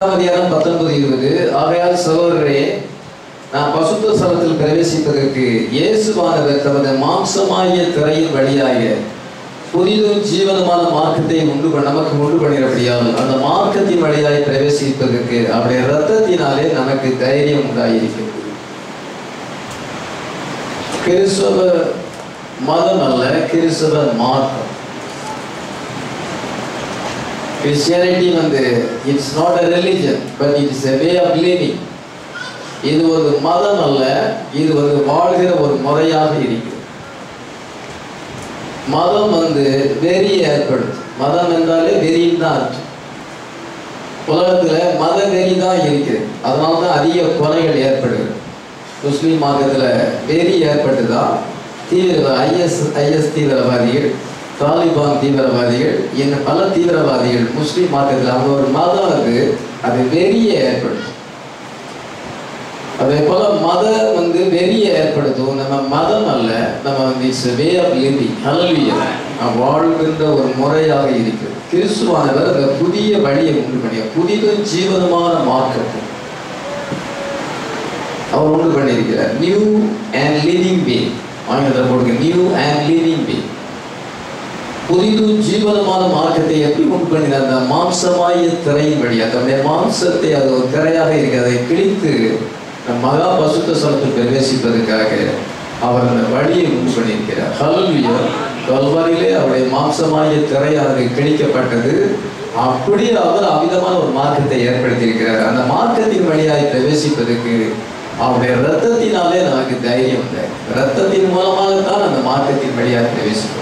அதிகாரம் பத்தொன்பது இருபது ஆகையால் சகோதரரே நான் பசுத்த ஸ்தலத்தில் பிரவேசிப்பதற்கு இயேசுவானவர் தமது மாம்சமாகிய திரையின் வழியாக புதிதும் ஜீவனமான மார்க்கத்தை உண்டு பண்ண நமக்கு உண்டு பண்ணினபடியால் அந்த மார்க்கத்தின் வழியாய் பிரவேசிப்பதற்கு அவருடைய இரத்தத்தினாலே நமக்கு தைரியம் உண்டாயிருக்கிறது கிறிஸ்தவ மதம் அல்ல கிறிஸ்தவ மார்க்கம் கிறிஸ்டியானிட்டி வந்து it's not a religion but it's a way of living இது ஒரு மதம் அல்ல இது ஒரு வாழ்கிற ஒரு முறையாக இருக்கிறது மதம் வந்து வெறி ஏற்படுது மதம் என்றாலே வெறின்னு தான் அர்த்தம் உலகத்துல மத வெறி தான் இருக்குது அதனால தான் அதிக கொலைகள் ஏற்படுகிறது முஸ்லீம் மார்க்கத்துல வெறி ஏற்பட்டுதான் தீவிர ஐஎஸ் ஐஎஸ் தீவிரவாதிகள் தாலிபான் தீவிரவாதிகள் இன்னும் பல தீவிரவாதிகள் முஸ்லீம் மார்க்கத்தில் அவங்க ஒரு மதம் அது அது வெறியை ஏற்படுத்தும் அதே போல மதம் வந்து வெறியை ஏற்படுத்தும் நம்ம மதம் அல்ல நம்ம வந்து இட்ஸ் வே ஆஃப் லிவிங் ஹல்வியா வாழ்கின்ற ஒரு முறையாக இருக்கிறது கிறிஸ்துவானவர் அந்த புதிய வழியை உண்டு பண்ணிய புதிதும் ஜீவனமான மார்க்கத்தை அவர் உண்டு பண்ணியிருக்கிறார் நியூ அண்ட் லிவிங் வே ஆங்கிலத்தில் போடுங்க நியூ அண்ட் லிவிங் வே புதிதும் ஜீவனமான மார்க்கத்தை எப்படி உண்டு பண்ணினார் அந்த மாம்சமாய திரையின் வழியாக தன்னுடைய மாம்சத்தை அது ஒரு திரையாக இருக்கு அதை கிழித்து நம் மகா பசுத்த ஸ்தலத்தில் பிரவேசிப்பதற்காக அவர் அந்த வழியை உண்டு பண்ணியிருக்கிறார் ஹல்வியா கல்வாரியிலே அவருடைய மாம்சமாய திரையானது கிழிக்கப்பட்டது அப்படியே அவர் அமிதமான ஒரு மார்க்கத்தை ஏற்படுத்தியிருக்கிறார் அந்த மார்க்கத்தின் வழியாய் பிரவேசிப்பதற்கு அவருடைய ரத்தத்தினாலே நமக்கு தைரியம் இல்லை ரத்தத்தின் மூலமாகத்தான் அந்த மார்க்கத்தின் வழியாக பிரவேசிப்போம்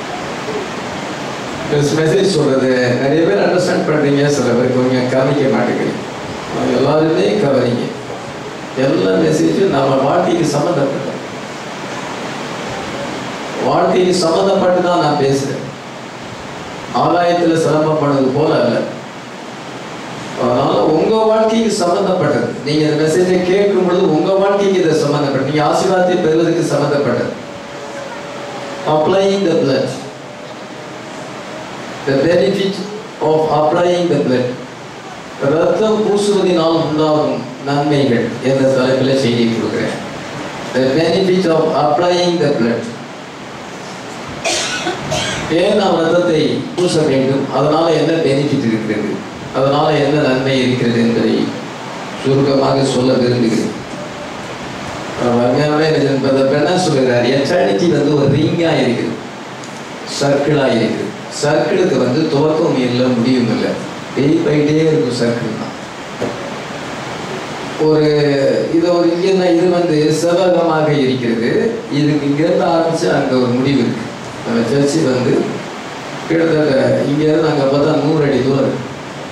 மெசேஜ் சொல்றது நிறைய பேர் அண்டர்ஸ்டாண்ட் பண்றீங்க சில பேர் கொஞ்சம் கவனிக்க மாட்டேங்கிறீங்க அவங்க எல்லாருமே கவனிங்க எல்லா மெசேஜும் நம்ம வாழ்க்கைக்கு சம்மந்தப்பட்ட வாழ்க்கைக்கு சம்மந்தப்பட்டு தான் நான் பேசுறேன் ஆதாயத்துல சிரமப்படுறது போல அல்ல அதனால உங்க வாழ்க்கைக்கு சம்பந்தப்பட்டது நீங்க இந்த மெசேஜை கேட்கும் பொழுது உங்க வாழ்க்கைக்கு இதை சம்பந்தப்பட்டது நீங்க ஆசீர்வாதத்தை பெறுவதற்கு சம்பந்தப்பட்டது applying the blood the benefit of applying the blood ரத்தம் பூசுவதினால் உண்டாகும் நன்மைகள் என்ற தலைப்பில் செய்தி கொடுக்கிறேன் the benefit of applying the blood ஏன் நாம் ரத்தத்தை பூச வேண்டும் அதனால என்ன பெனிஃபிட் இருக்கிறது அதனால என்ன நன்மை இருக்கிறது என்பதை சுருக்கமாக சொல்ல விரும்புகிறேன் என்ன சொல்லுகிறார் எட்டர்னிட்டி வந்து ஒரு ரிங்கா இருக்குது சர்க்கிளா இருக்குது சர்க்கிளுக்கு வந்து துவக்கம் இல்லை முடியும் இல்லை வெயிட் போயிட்டே இருக்கும் சர்க்கிள் தான் ஒரு இது ஒரு இங்க இது வந்து செவ்வகமாக இருக்கிறது இதுக்கு இங்கிருந்து ஆரம்பிச்சு அங்க ஒரு முடிவு இருக்கு நம்ம சர்ச்சு வந்து கிட்டத்தட்ட இங்க இருந்து அங்க பார்த்தா நூறு அடி தூரம் இருக்கு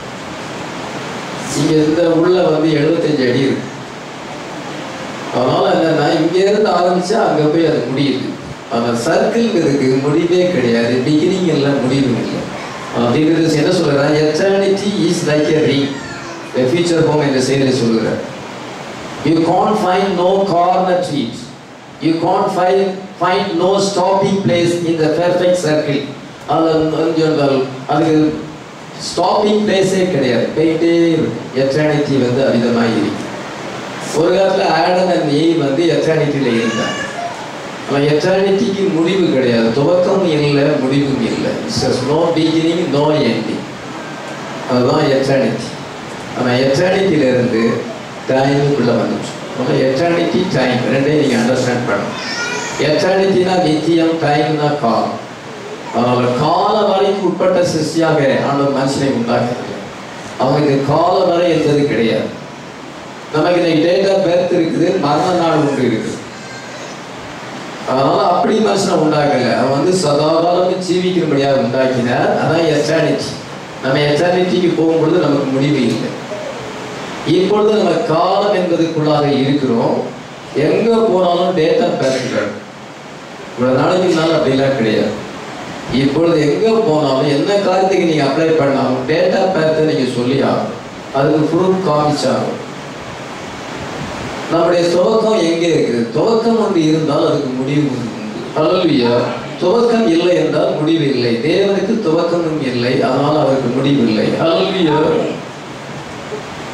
இங்க இந்த உள்ள வந்து எழுபத்தஞ்சு அடி இருக்கு அதனால என்னன்னா இங்க இருந்து ஆரம்பிச்சா அங்க போய் அது முடியுது அந்த சர்க்கிள்ங்கிறதுக்கு முடிவே கிடையாது பிகினிங் இல்லை முடிவும் இல்லை அப்படிங்கிறது என்ன சொல்றான் eternity is like a ring a future home என்ற செய்தியை சொல்கிறார் you can't find no corner trees you can't find find no stopping place in the perfect circle அது அதுக்கு ஸ்டாப்பிங் பிளேஸே கிடையாது போயிட்டே எட்டர்னிட்டி வந்து அவிதமாக இருக்கு ஒரு காலத்தில் ஆடம் அண்ட் ஏய் வந்து எட்டர்னிட்டியில் இருந்தாங்க ஆனால் எட்டர்னிட்டிக்கு முடிவு கிடையாது துவக்கம் இல்லை முடிவும் இல்லை it's no beginning no ending அதுதான் எட்டர்னிட்டி ஆனால் எட்டர்னிட்டியிலேருந்து டைமுக்குள்ளே வந்துச்சு ஆனால் எட்டர்னிட்டி டைம் ரெண்டையும் நீங்கள் அண்டர்ஸ்டாண்ட் பண்ணணும் எட்டர்னிட்டினா நித்தியம் டைம்னா காலம் அதனால் கால வரைக்கு உட்பட்ட சிருஷ்டியாக ஆண்டவர் மனுஷனை உண்டாக்குறது அவனுக்கு கால வரை என்பது கிடையாது நமக்கு இன்னைக்கு டேட் ஆஃப் பர்த் இருக்குது மரண நாள் ஒன்று இருக்குது அதனால அப்படி மனுஷனை உண்டாக்கல அவன் வந்து சதாகாலம் ஜீவிக்கிறபடியாக உண்டாக்கினார் அதான் எட்டர்னிட்டி நம்ம எட்டர்னிட்டிக்கு போகும்பொழுது நமக்கு முடிவு இல்லை இப்பொழுது நம்ம காலம் என்பதுக்குள்ளாக இருக்கிறோம் எங்க போனாலும் டேட் ஆஃப் பர்த் இவ்வளவு நாளைக்கு நாள் அப்படிலாம் கிடையாது இப்பொழுது எங்க போனாலும் என்ன காரியத்துக்கு நீங்க அப்ளை பண்ணாலும் டேட் ஆஃப் பர்த் நீங்க சொல்லி ஆகும் அதுக்கு ப்ரூஃப் காமிச்சாகும் நம்முடைய துவக்கம் எங்கே இருக்குது துவக்கம் ஒன்று இருந்தால் அதுக்கு முடிவு உண்டு ஹalleluya துவக்கம் இல்லை என்றால் முடிவு இல்லை தேவனுக்கு துவக்கமும் இல்லை அதனால் அவருக்கு முடிவு இல்லை ஹalleluya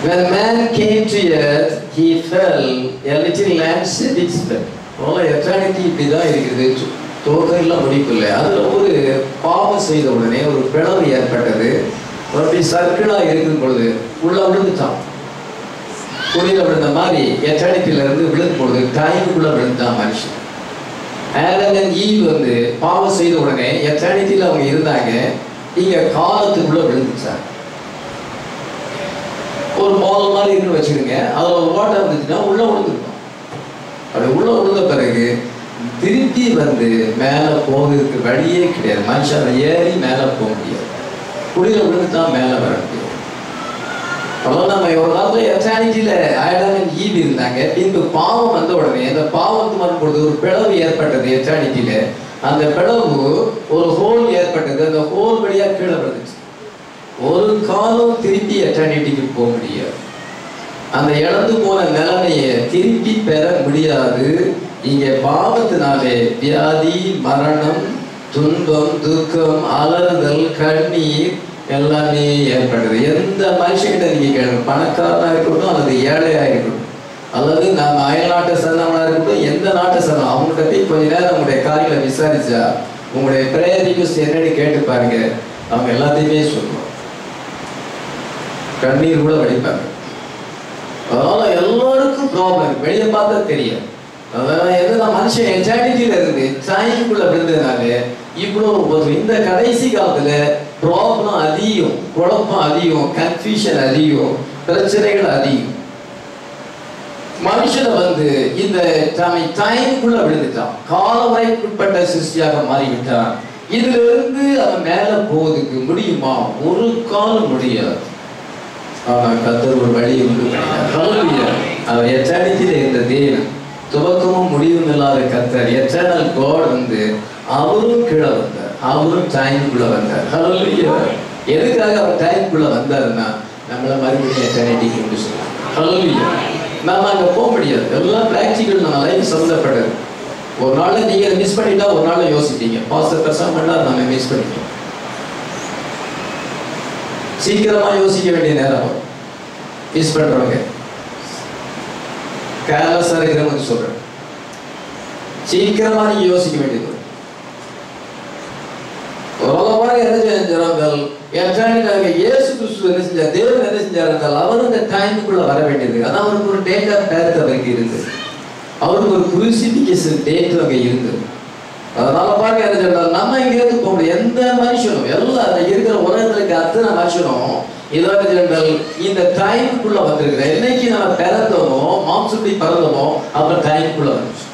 When man came to earth, he fell a little lamb set its bed. போல எட்டர்னிட்டி இப்படி தான் இருக்குது தோக்கம் இல்லை முடிப்பு இல்லை அதில் ஒரு பாவம் செய்த உடனே ஒரு பிளவு ஏற்பட்டது அப்படி சர்க்கிளாக இருக்கும் பொழுது உள்ள விழுந்துட்டான் குழியில் விழுந்த மாதிரி எட்டர்னிட்டில இருந்து விழுந்த பொழுது டைமுக்குள்ள விழுந்தான் மனுஷன் ஆடம் அண்ட் ஈவ் வந்து பாவம் செய்த உடனே எட்டர்னிட்டியில் அவங்க இருந்தாங்க இங்க காலத்துக்குள்ள விழுந்துச்சாங்க ஒரு பால் மாதிரி இருக்குன்னு வச்சுக்கோங்க அதில் ஒரு ஓட்டம் இருந்துச்சுன்னா உள்ள விழுந்துருக்கும் அப்படி உள்ள விழுந்த பிறகு திருப்பி வந்து மேலே போகிறதுக்கு வழியே கிடையாது மனுஷன் அதை ஏறி மேலே போக முடியாது குடியில் விழுந்து தான் மேலே வர முடியும் அவ்வளோ நம்ம ஒரு காலத்தில் எட்டானிட்டியில் ஆயிடம் ஈவி இருந்தாங்க பின்பு பாவம் வந்த உடனே அந்த பாவத்து வரும்பொழுது ஒரு பிளவு ஏற்பட்டது எட்டானிட்டியில் அந்த பிளவு ஒரு ஹோல் ஏற்பட்டது அந்த ஹோல் வழியாக கீழே விழுந்துச்சு ஒரு காலம் திருப்பி எட்டர்னிட்டிக்கு போக முடியாது அந்த இழந்து போன நிலைமையை திருப்பி பெற முடியாது இங்க பாவத்தினாலே வியாதி மரணம் துன்பம் துக்கம் அலறுதல் கண்ணீர் எல்லாமே ஏற்படுது எந்த மனுஷங்கிட்ட நீங்க கேளுங்க பணக்காரனா இருக்கட்டும் அல்லது ஏழையா இருக்கட்டும் அல்லது நம்ம அயல்நாட்டை சேர்ந்தவங்களா இருக்கட்டும் எந்த நாட்டை சேர்ந்தோம் அவங்ககிட்ட போய் கொஞ்ச நேரம் உங்களுடைய காரியங்களை விசாரிச்சா உங்களுடைய பிரேயர் ரிக்வஸ்ட் என்னன்னு கேட்டு பாருங்க அவங்க எல்லாத்தையுமே சொல்லுவோம் கண்ணீர் கூட வடிப்பாங்க அதனால எல்லாருக்கும் ப்ராப்ளம் வெளியே பார்த்தா தெரியும் அதனால எதுனா மனுஷன் என்ஜாய்டிட்டியில இருந்து டைமுக்குள்ள விழுந்ததுனால இவ்வளோ ஒரு இந்த கடைசி காலத்துல ப்ராப்ளம் அதிகம் குழப்பம் அதிகம் கன்ஃபியூஷன் அதிகம் பிரச்சனைகள் அதிகம் மனுஷனை வந்து இந்த தம்மை டைமுக்குள்ள விழுந்துட்டான் காலவரைக்குட்பட்ட சிருஷ்டியாக மாறிவிட்டான் இதுல இருந்து அவன் மேல போவதுக்கு முடியுமா ஒரு காலம் முடியாது ஆனால் கத்தர் ஒரு வழி உண்டு பண்ணினார் அவர் எட்டானிட்டியில் இருந்த தேவன் துவக்கமும் முடிவும் இல்லாத கத்தர் எட்டர்னல் காட் வந்து அவரும் கீழே வந்தார் அவரும் டைமுக்குள்ள வந்தார் ஹalleluya எதுக்காக அவர் டைமுக்குள்ள வந்தாருன்னா நம்மள மறுபடியும் எட்டர்னிட்டிக்கு கொண்டு சொல்லலாம் ஹalleluya நாம அங்க போக முடியாது எல்லாம் பிராக்டிக்கல் நம்ம லைஃப் சம்மந்தப்படுது ஒரு நாள்ல நீங்க மிஸ் பண்ணிட்டா ஒரு நாள்ல யோசிப்பீங்க பாஸ்டர் பிரசங்கம் பண்ணா நம்ம மிஸ் பண்ணிட்டோம் சீக்கிரமா யோசிக்க வேண்டிய நேரம் வரும் மிஸ் பண்றவங்க கேர்லஸா இருக்கிறவங்க சொல்றேன் சீக்கிரமா நீங்க யோசிக்க வேண்டியது வரும். உலகமாக என்ன செஞ்சார்கள் எட்டாண்டினாங்க இயேசு கிறிஸ்து என்ன செஞ்சார் தேவன் என்ன செஞ்சார் என்றால் அவர் இந்த டைமுக்குள்ள வர வேண்டியது அதான் அவருக்கு ஒரு டேட் ஆஃப் பேர்த் அவருக்கு இருந்தது அவருக்கு ஒரு குரூசிபிகேஷன் டேட் அங்கே இருந்தது அதனால பாருங்க என்ன சொல்றாரு நம்ம இங்க இருந்து போக முடியும் எந்த மனுஷனும் எல்லா இந்த இருக்கிற உலகத்துல இருக்க அத்தனை மனுஷனும் இதாவது ஜெனரல் இந்த டைமுக்குள்ள வந்திருக்கிற என்னைக்கு நம்ம பிறந்தோமோ மாம்சப்படி பிறந்தோமோ அப்ப டைமுக்குள்ள வந்துச்சு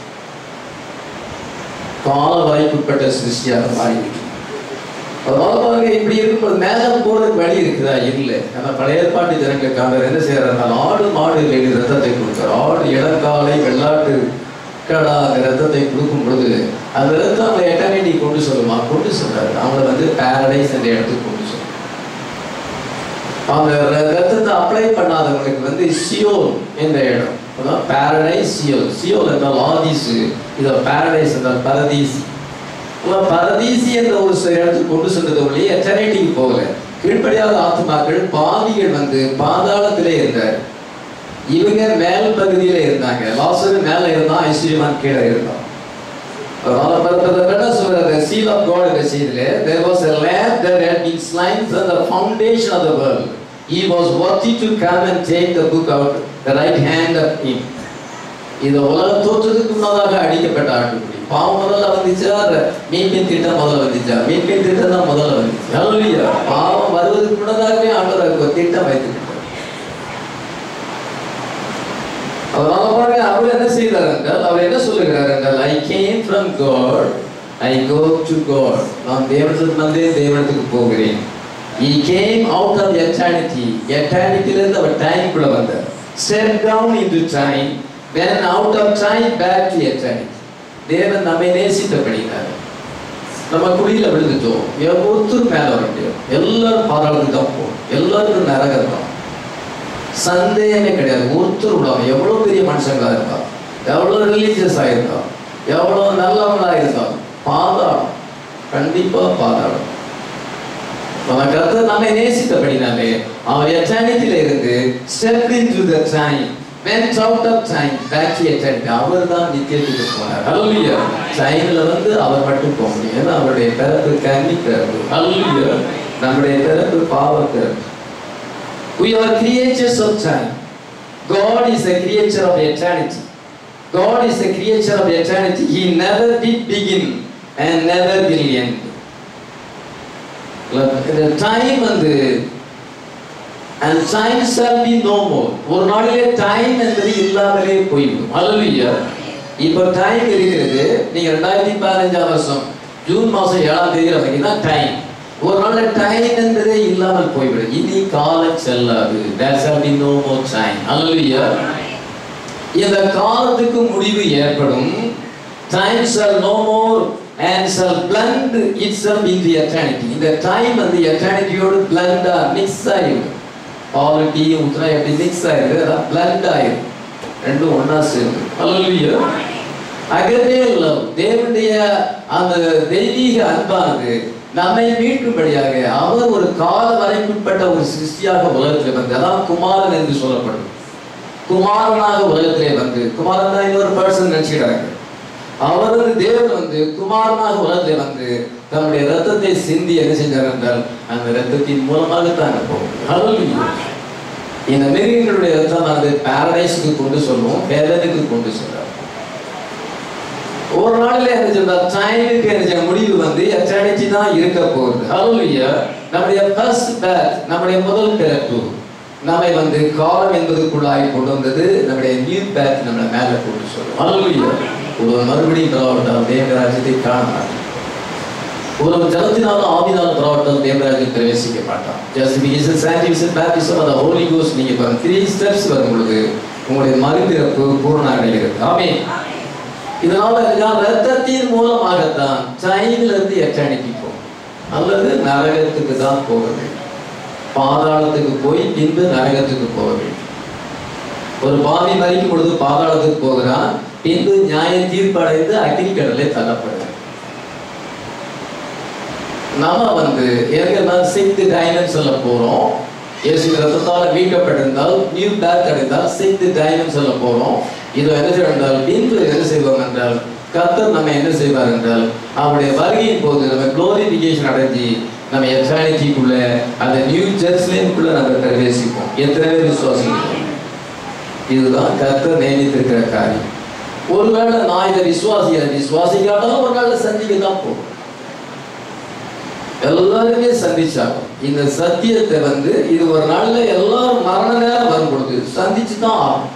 கால வாய்ப்புப்பட்ட சிருஷ்டியாக மாறிவிட்டு அதனால பாருங்க இப்படி இருக்கும்போது மேல போறதுக்கு வழி இருக்குதா இல்லை ஆனா பழைய ஏற்பாட்டு ஜனங்களுக்காக என்ன செய்யறாங்க ஆடு மாடு வேண்டிய ரத்தத்தை கொடுக்குறார் ஆடு இளங்காலை வெள்ளாட்டு கடா அந்த ரத்தத்தை கொடுக்கும் பொழுது அந்த ரத்தம் அவங்க எட்டர்னிட்டி கொண்டு சொல்லுமா கொண்டு சொல்றாரு அவங்கள வந்து பேரடைஸ் என்ற இடத்துக்கு கொண்டு சொல்லும் அந்த ர- ரத்தத்தை அப்ளை பண்ணாதவங்களுக்கு வந்து சியோல் என்ற இடம் அதான் பேரடைஸ் சியோல் சியோல் என்றால் ஆதிசு இதை பேரடைஸ் என்றால் பரதீசி அப்ப பரதீசி என்ற ஒரு சில இடத்துக்கு கொண்டு சென்றது ஒழிய எட்டர்னிட்டிக்கு போகல கீழ்ப்படியாத ஆத்மாக்கள் பாவிகள் வந்து பாதாளத்திலே இருந்தார் இவங்க மேல் பகுதியில இருந்தாங்க லாசரு மேல இருந்தான் ஐஸ்வர்யமான் கீழே இருந்தான் அதனால பரப்பத என்ன சொல்றது seal of God இந்த செய்தியில there was a lamb that had been slain from the foundation of the world he was worthy to come and take the book out the right hand of him இது உலக தோற்றத்துக்கு முன்னதாக அடிக்கப்பட்ட ஆட்டுக்குடி பாவம் முதல்ல வந்துச்சா அந்த மீன்பின் திட்டம் முதல்ல வந்துச்சா மீன்பின் திட்டம் தான் முதல்ல வந்துச்சு ஹalleluya பாவம் வருவதற்கு முன்னதாகவே ஆண்டவர் அதுக்கு ஒரு திட்டம் வைத்துக்கிட்டார் அதனால பாருங்க அவர் என்ன செய்தார் என்றால் அவர் என்ன சொல்லுகிறார் என்றால் I came from God I go to God நான் தேவனத்துக்கு வந்தேன் தேவனத்துக்கு போகிறேன் he came out of eternity எட்டர்னிட்டிலிருந்து அவர் டைம்குள்ள வந்தார் step down into time then out of time back to eternity தேவன் நம்மை நேசித்தபடினார் நம்ம குடியில விழுந்துட்டோம் எவ் ஒருத்தர் மேல வர முடியும் எல்லாரும் பாதாளத்துக்கு தான் போகும் எல்லாருக்கும் நரகம் தான் சந்தேகமே கிடையாது ஒருத்தர் விடாம எவ்வளவு பெரிய மனுஷங்களா இருந்தா எவ்வளவு ரிலீஜியஸ் ஆயிருந்தா எவ்வளவு நல்லவங்களா இருந்தா பாதாளம் கண்டிப்பா பாதாளம் நம்ம கர்த்தர் நம்மை நேசித்தபடினாலே அவர் எட்டானியத்தில் இருந்து stepped into the time went out of time back to eternity அவர் தான் நித்தியத்துக்கு போனார் ஹalleluya டைம்ல வந்து அவர் மட்டும் போக முடியும் ஏன்னா அவருடைய பிறப்பு கன்னி பிறப்பு ஹalleluya நம்முடைய பிறப்பு பாவ பிறப்பு we are creatures of time god is a creature of eternity god is a creature of eternity he never did begin and never will end இந்த டைம் வந்து and time shall be no more ஒரு நாளிலே time என்பது இல்லாமலே போய்விடும் அல்லையா இப்போ time இருக்கிறது நீங்க ரெண்டாயிரத்தி பதினஞ்சாம் வருஷம் ஜூன் மாசம் ஏழாம் தேதி வரைக்கும் தான் டைம் ஒரு நாள்ல டைம் என்பதே இல்லாமல் போய்விடும் இனி காலம் செல்லாது there shall be no more time அல்லையா இந்த காலத்துக்கு முடிவு ஏற்படும் time shall no more and shall blend itself into eternity இந்த டைம் வந்து எட்டர்னிட்டியோடு பிளண்டா மிக்ஸ் ஆகிடும் பால் டீயும் ஊற்றினா எப்படி மிக்ஸ் ஆயிடுது அதான் பிளண்ட் ஆயிடும் ரெண்டும் ஒண்ணா சேருது அல்லையா அகதே லவ் தேவனுடைய அந்த தெய்வீக அன்பானது நம்மை மீட்கும்படியாக அவர் ஒரு கால வரைக்குட்பட்ட ஒரு சிருஷ்டியாக உலகத்தில் வந்து அதான் குமாரன் என்று சொல்லப்படும் குமாரனாக உலகத்திலே வந்து குமாரன் தான் இன்னொரு பர்சன் நினைச்சுக்கிறாங்க அவர் வந்து தேவன் வந்து குமாரனாக உலகத்திலே வந்து தன்னுடைய ரத்தத்தை சிந்தி என்ன செஞ்சார் என்றால் அந்த ரத்தத்தின் மூலமாக தாங்க போகும் Hallelujah. இந்த மிருகங்களுடைய ரத்தம் வந்து பாரடைஸுக்கு கொண்டு சொல்லுவோம் ஹெவனுக்கு கொண்டு சொல்றார் ஒரு நாளில் என்ன சொல்றார் டைமுக்கு என்ன செய்ய முடிவு வந்து எட்டர்னிட்டி தான் இருக்க போகுது Hallelujah. நம்முடைய ஃபர்ஸ்ட் பேத் நம்முடைய முதல் பிறப்பு நம்மை வந்து காலம் என்பதுக்குள்ளாய் கொண்டு வந்தது நம்முடைய நியூ பேத் நம்மளை மேல கொண்டு சொல்லும் Hallelujah. ஒரு மறுபடியும் பிறவாட்டால் தேவராஜ்யத்தை காண மாட்டோம் ஒரு ஜலத்தினாலும் ஆவினாலும் பிறவாட்டால் தேவராஜ்யம் பிரவேசிக்க மாட்டான் ஜஸ்டிபிகேஷன் சாண்டிஃபிகேஷன் பேப்டிசம் அந்த ஹோலி கோஸ்ட் நீங்க இப்போ த்ரீ ஸ்டெப்ஸ் வரும் பொழுது உங்களுடைய மறுபிறப்பு பூர்ண அடைகிறது ஆமே இதனால இதுதான் ரத்தத்தின் மூலமாகத்தான் சைனில இருந்து எட்டர்னிட்டி போகும் அல்லது நரகத்துக்கு தான் போக வேண்டும் பாதாளத்துக்கு போய் பின்பு நரகத்துக்கு போக வேண்டும் ஒரு பாவி மறிக்கும் பொழுது பாதாளத்துக்கு போகிறான் பின்பு நியாய தீர்ப்படைந்து அக்னி கடலை தள்ளப்படுகிறான் நாம வந்து ஏற்கனவே சிக்ஸ்த் டைமண்ட் சொல்ல போறோம் இயேசு ரத்தத்தால மீட்கப்பட்டிருந்தால் நியூ பேக் அடைந்தால் சிக்ஸ்த் டைமண்ட் சொல்ல போறோம் இது என்ன செய்வோம் என்றால் பின்பு என்ன செய்வோம் என்றால் கர்த்தர் நம்ம என்ன செய்வார் என்றால் அவருடைய வருகையின் போது நம்ம குளோரிபிகேஷன் அடைஞ்சு நம்ம எட்டர்னிட்டிக்குள்ள அந்த நியூ ஜெருசலேமுக்குள்ள நம்ம பிரவேசிப்போம் எத்தனை பேர் விசுவாசிக்கிறோம் இதுதான் கர்த்தர் நியமித்திருக்கிற காரியம் ஒருவேளை நான் இதை விசுவாசிக்க விசுவாசிக்காட்டாலும் ஒரு நாள் சந்திக்க தான் போகும் எல்லாருமே சந்திச்சாகும் இந்த சத்தியத்தை வந்து இது ஒரு நாள்ல எல்லாரும் மரண நேரம் வரும் பொழுது சந்திச்சு தான் ஆகும்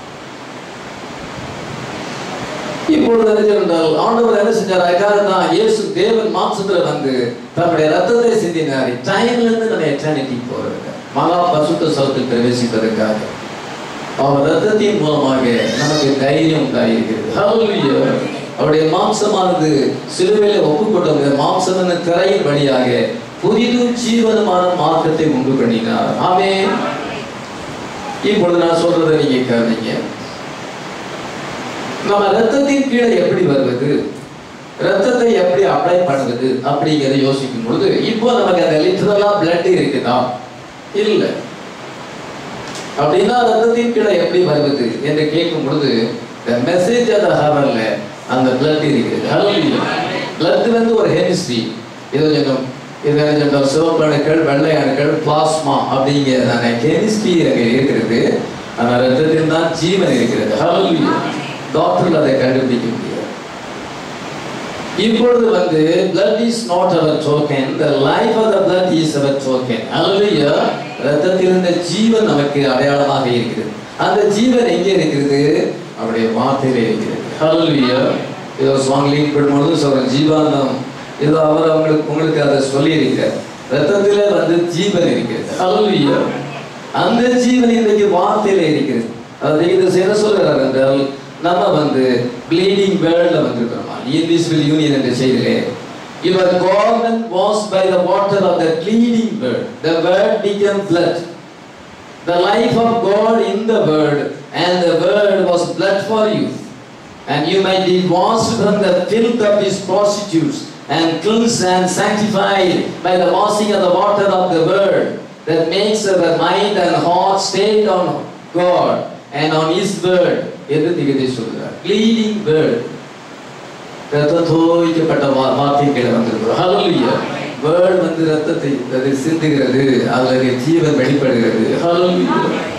இப்பொழுது அறிஞ்சிருந்தால் ஆண்டவர் என்ன செஞ்சார் அதுக்காக தான் இயேசு தேவன் மாம்சத்துல வந்து தன்னுடைய ரத்தத்தை சிந்தினார் டைம்ல இருந்து நம்ம எட்டர்னிட்டி போறது மகா பசுத்த சலத்தில் பிரவேசிப்பதற்காக அவர் ரத்தத்தின் மூலமாக நமக்கு தைரியம் உண்டாயிருக்கிறது Hallelujah. அவருடைய மாம்சமானது சிலுவையில ஒப்புக்கொண்டது மாம்சம் என்ற திரையின் வழியாக புதிதும் ஜீவனமான மார்க்கத்தை உண்டு பண்ணினார் ஆமே இப்பொழுது நான் சொல்றதை நீங்க கேட்டீங்க நம்ம ரத்தத்தின் கீழே எப்படி வருவது ரத்தத்தை எப்படி அப்ளை பண்ணுவது அப்படிங்கிறத யோசிக்கும் பொழுது இப்போ நமக்கு அந்த லிட்டரலா பிளட் இருக்குதா இல்லை அப்படின்னா ரத்தத்தின் கீழே எப்படி வருவது என்று கேட்கும் பொழுது the message of the heavenல அந்த பிளட் இருக்கிறது Hallelujah. blood வந்து ஒரு ஹெமிஸ்ட்ரி இது கொஞ்சம் இது கொஞ்சம் சிவப்பு அணுக்கள் வெள்ளை அணுக்கள் பிளாஸ்மா அப்படிங்கிற கெமிஸ்ட்ரி அங்கே இருக்கிறது ஆனால் ரத்தத்தில் தான் ஜீவன் இருக்கிறது Hallelujah. டாக்டர்கள் அதை கண்டுபிடிக்க முடியாது இப்பொழுது வந்து blood is not our token the life of the blood is our token hallelujah ரத்தத்தில் இருந்த ஜீவன் நமக்கு அடையாளமாக இருக்கிறது அந்த ஜீவன் எங்கே இருக்கிறது அவருடைய வார்த்தையிலே இருக்கிறது hallelujah இதோ சாங் லீட் பண்ணும்போது சொல்ற ஜீவாந்தம் இதோ அவர் அவங்களுக்கு உங்களுக்கு அதை சொல்லி இருக்கிறார் ரத்தத்திலே வந்து ஜீவன் இருக்கிறது hallelujah அந்த ஜீவன் இன்றைக்கு வார்த்தையில இருக்கிறது அதாவது இது என்ன சொல்கிறார் என்றால் நம்ம வந்து ப்ளீடிங் வேர்ல்ட்ல வந்திருக்கிறோம் இன்விசிபிள் யூனியன் என்ற செய்தியிலே Your garment washed by the water of the bleeding word. The word became blood. The life of God in the word, and the word was blood for you. And you might be washed from the filth of these prostitutes, and cleansed and sanctified by the washing of the water of the word. that makes our mind and heart stayed on God and on His word என்று திகதி சொல்கிறார் bleeding word ரத்தம் தோய்க்கப்பட்ட வா- வார்த்தைகளை வந்திருக்கிறோம் ஹalleluya word வந்து ரத்தத்தை அது சிந்துகிறது அதில் ஜீவன் வெளிப்படுகிறது ஹalleluya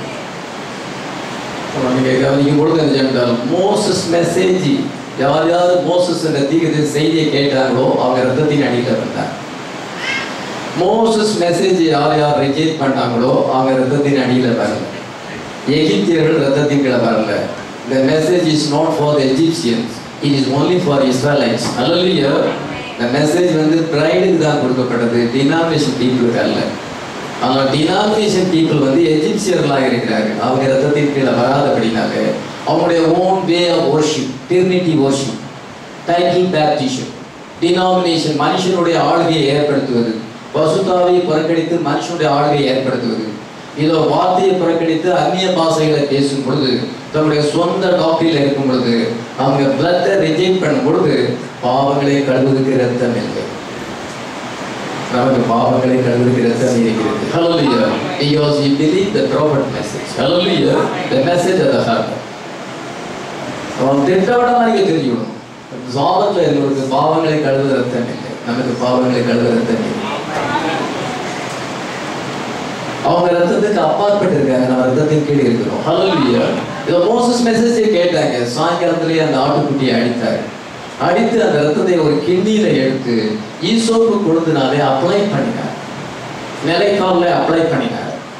நீங்க கவனிக்கும் பொழுது என்ன என்றால் மோசஸ் மெசேஜ் யார் யார் மோசஸ் என்ற தீர்க்கதரிசி செய்தியை கேட்டாங்களோ அவங்க ரத்தத்தின் அடியில் வந்தாங்க மோசஸ் மெசேஜ் யார் யார் ரிஜெக்ட் பண்ணாங்களோ அவங்க ரத்தத்தின் அடியில் வரல எகிப்தியர்கள் ரத்தத்தின் கீழே வரல the message is not for the Egyptians it is only for Israelites hallelujah the message வந்து பிரைடுக்கு தான் கொடுக்கப்பட்டது டினாமினேஷன் பீப்புளுக்கு அல்ல ஆனால் டினாமினேஷன் பீப்புள் வந்து எஜிப்சியர்களாக இருக்கிறார்கள் அவங்க ரத்தத்தின் கீழே வராதபடினால அவங்களுடைய own way of worship Trinity worship title baptism denomination மனுஷனுடைய ஆளுகையை ஏற்படுத்துவது பசுத்தாவை புறக்கணித்து மனுஷனுடைய ஆளுகையை ஏற்படுத்துவது இதோ வார்த்தையை புறக்கணித்து அந்நிய பாஷைகளை பேசும் பொழுது தன்னுடைய சொந்த டாக்டரில் இருக்கும் பொழுது அவங்க பிளட்டை ரிஜெக்ட் பண்ணும் பொழுது பாவங்களை கழுவுவதற்கு ரத்தம் இல்லை நமக்கு பாவங்களை கழுவுவதற்கு ரத்தம் இருக்கிறது Hallelujah. Because you believe the prophet message. Hallelujah. The message of the heart. அவன் திட்டவட்டமா நீங்க தெரிஞ்சுக்கணும் சாபத்துல இருக்கிறவருக்கு பாவங்களை கழுவ ரத்தம் இல்லை நமக்கு பாவங்களை கழுவ ரத்தம் இல்லை அவங்க ரத்தத்துக்கு அப்பாற்பட்டு இருக்காங்க நம்ம ரத்தத்தின் கீழே இருக்கிறோம் ஹalleluya இத மோசஸ் மெசேஜ் கேட்டாங்க சாயங்காலத்திலேயே அந்த ஆட்டுக்குட்டியை அடித்தாரு அடித்து அந்த ரத்தத்தை ஒரு கிண்ணியில எடுத்து ஈசோப்பு கொழுந்தினாலே அப்ளை பண்ணினார் நிலைக்கால அப்ளை பண்ணினார்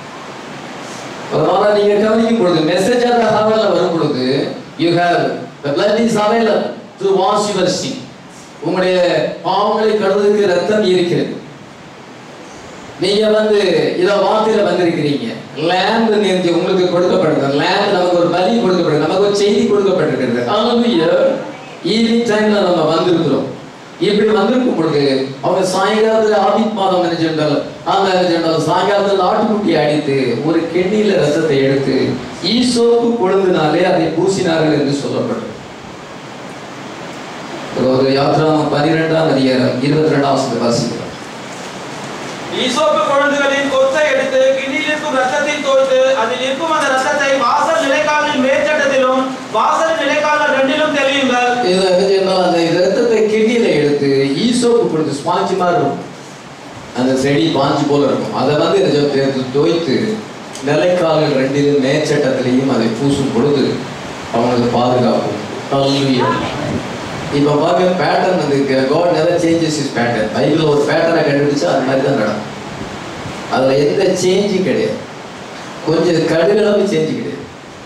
அதனால நீங்க கவனிக்கும் பொழுது மெசேஜ் அந்த ஹாவல்ல வரும் பொழுது you have the blood is available to wash your sin உங்களுடைய பாவங்களை கழுவுவதற்கு ரத்தம் இருக்கிறது நீங்க வந்து இத வார்த்தையில வந்திருக்கிறீங்க லேம்ப் நேர்த்தி உங்களுக்கு கொடுக்கப்படுது லேம்ப் நமக்கு ஒரு பலி கொடுக்கப்படுது நமக்கு ஒரு செய்தி கொடுக்கப்பட்டிருக்கிறது ஹalleluya ஈவினிங் டைம்ல நம்ம வந்திருக்கிறோம் இப்படி வந்திருக்கும் பொழுது அவங்க சாயங்காலத்துல ஆதித் மாதம் என்ன சென்றால் அந்த என்ன சென்றால் சாயங்காலத்தில் ஆட்டுக்குட்டியை அடித்து ஒரு கெண்ணியில ரசத்தை எடுத்து ஈசோப்பு கொழுந்தினாலே அதை பூசினார்கள் என்று சொல்லப்பட்டது ஒரு யாத்ராமம் பனிரெண்டாம் அதிகாரம் இருபத்தி ரெண்டாம் வாசிக்கிறோம் ஈசோப்பு கொழுந்துகளின் கொத்தை எடுத்து கிண்ணியில் இருக்கும் ரத்தத்தில் தோய்த்து அதில் இருக்கும் அந்த ரத்தத்தை வாசல் நிலைக்காலில் மேற்சட்டத்திலும் வாசல் நிலைக்காலில் ரெண்டிலும் தெளியுங்கள் இதை என்ன செய்யணும் அந்த ரத்தத்தை கிண்ணியில எடுத்து ஈசோப்பு கொடுத்து ஸ்பாஞ்சு மாதிரி இருக்கும் அந்த செடி பாஞ்சு போல இருக்கும் அதை வந்து இதை எடுத்து தோய்த்து நிலைக்கால்கள் ரெண்டிலும் மேற்சட்டத்திலையும் அதை பூசும் பொழுது அவங்களுக்கு பாதுகாப்பு Hallelujah. இப்போ பார்க்க பேட்டர்ன் வந்து God never changes his pattern பைபிளில் ஒரு பேட்டர்னை கண்டுபிடிச்சா அது மாதிரி தான் நடக்கும் அதில் எந்த சேஞ்சும் கிடையாது கொஞ்சம் கடுகளவு சேஞ்சு கிடையாது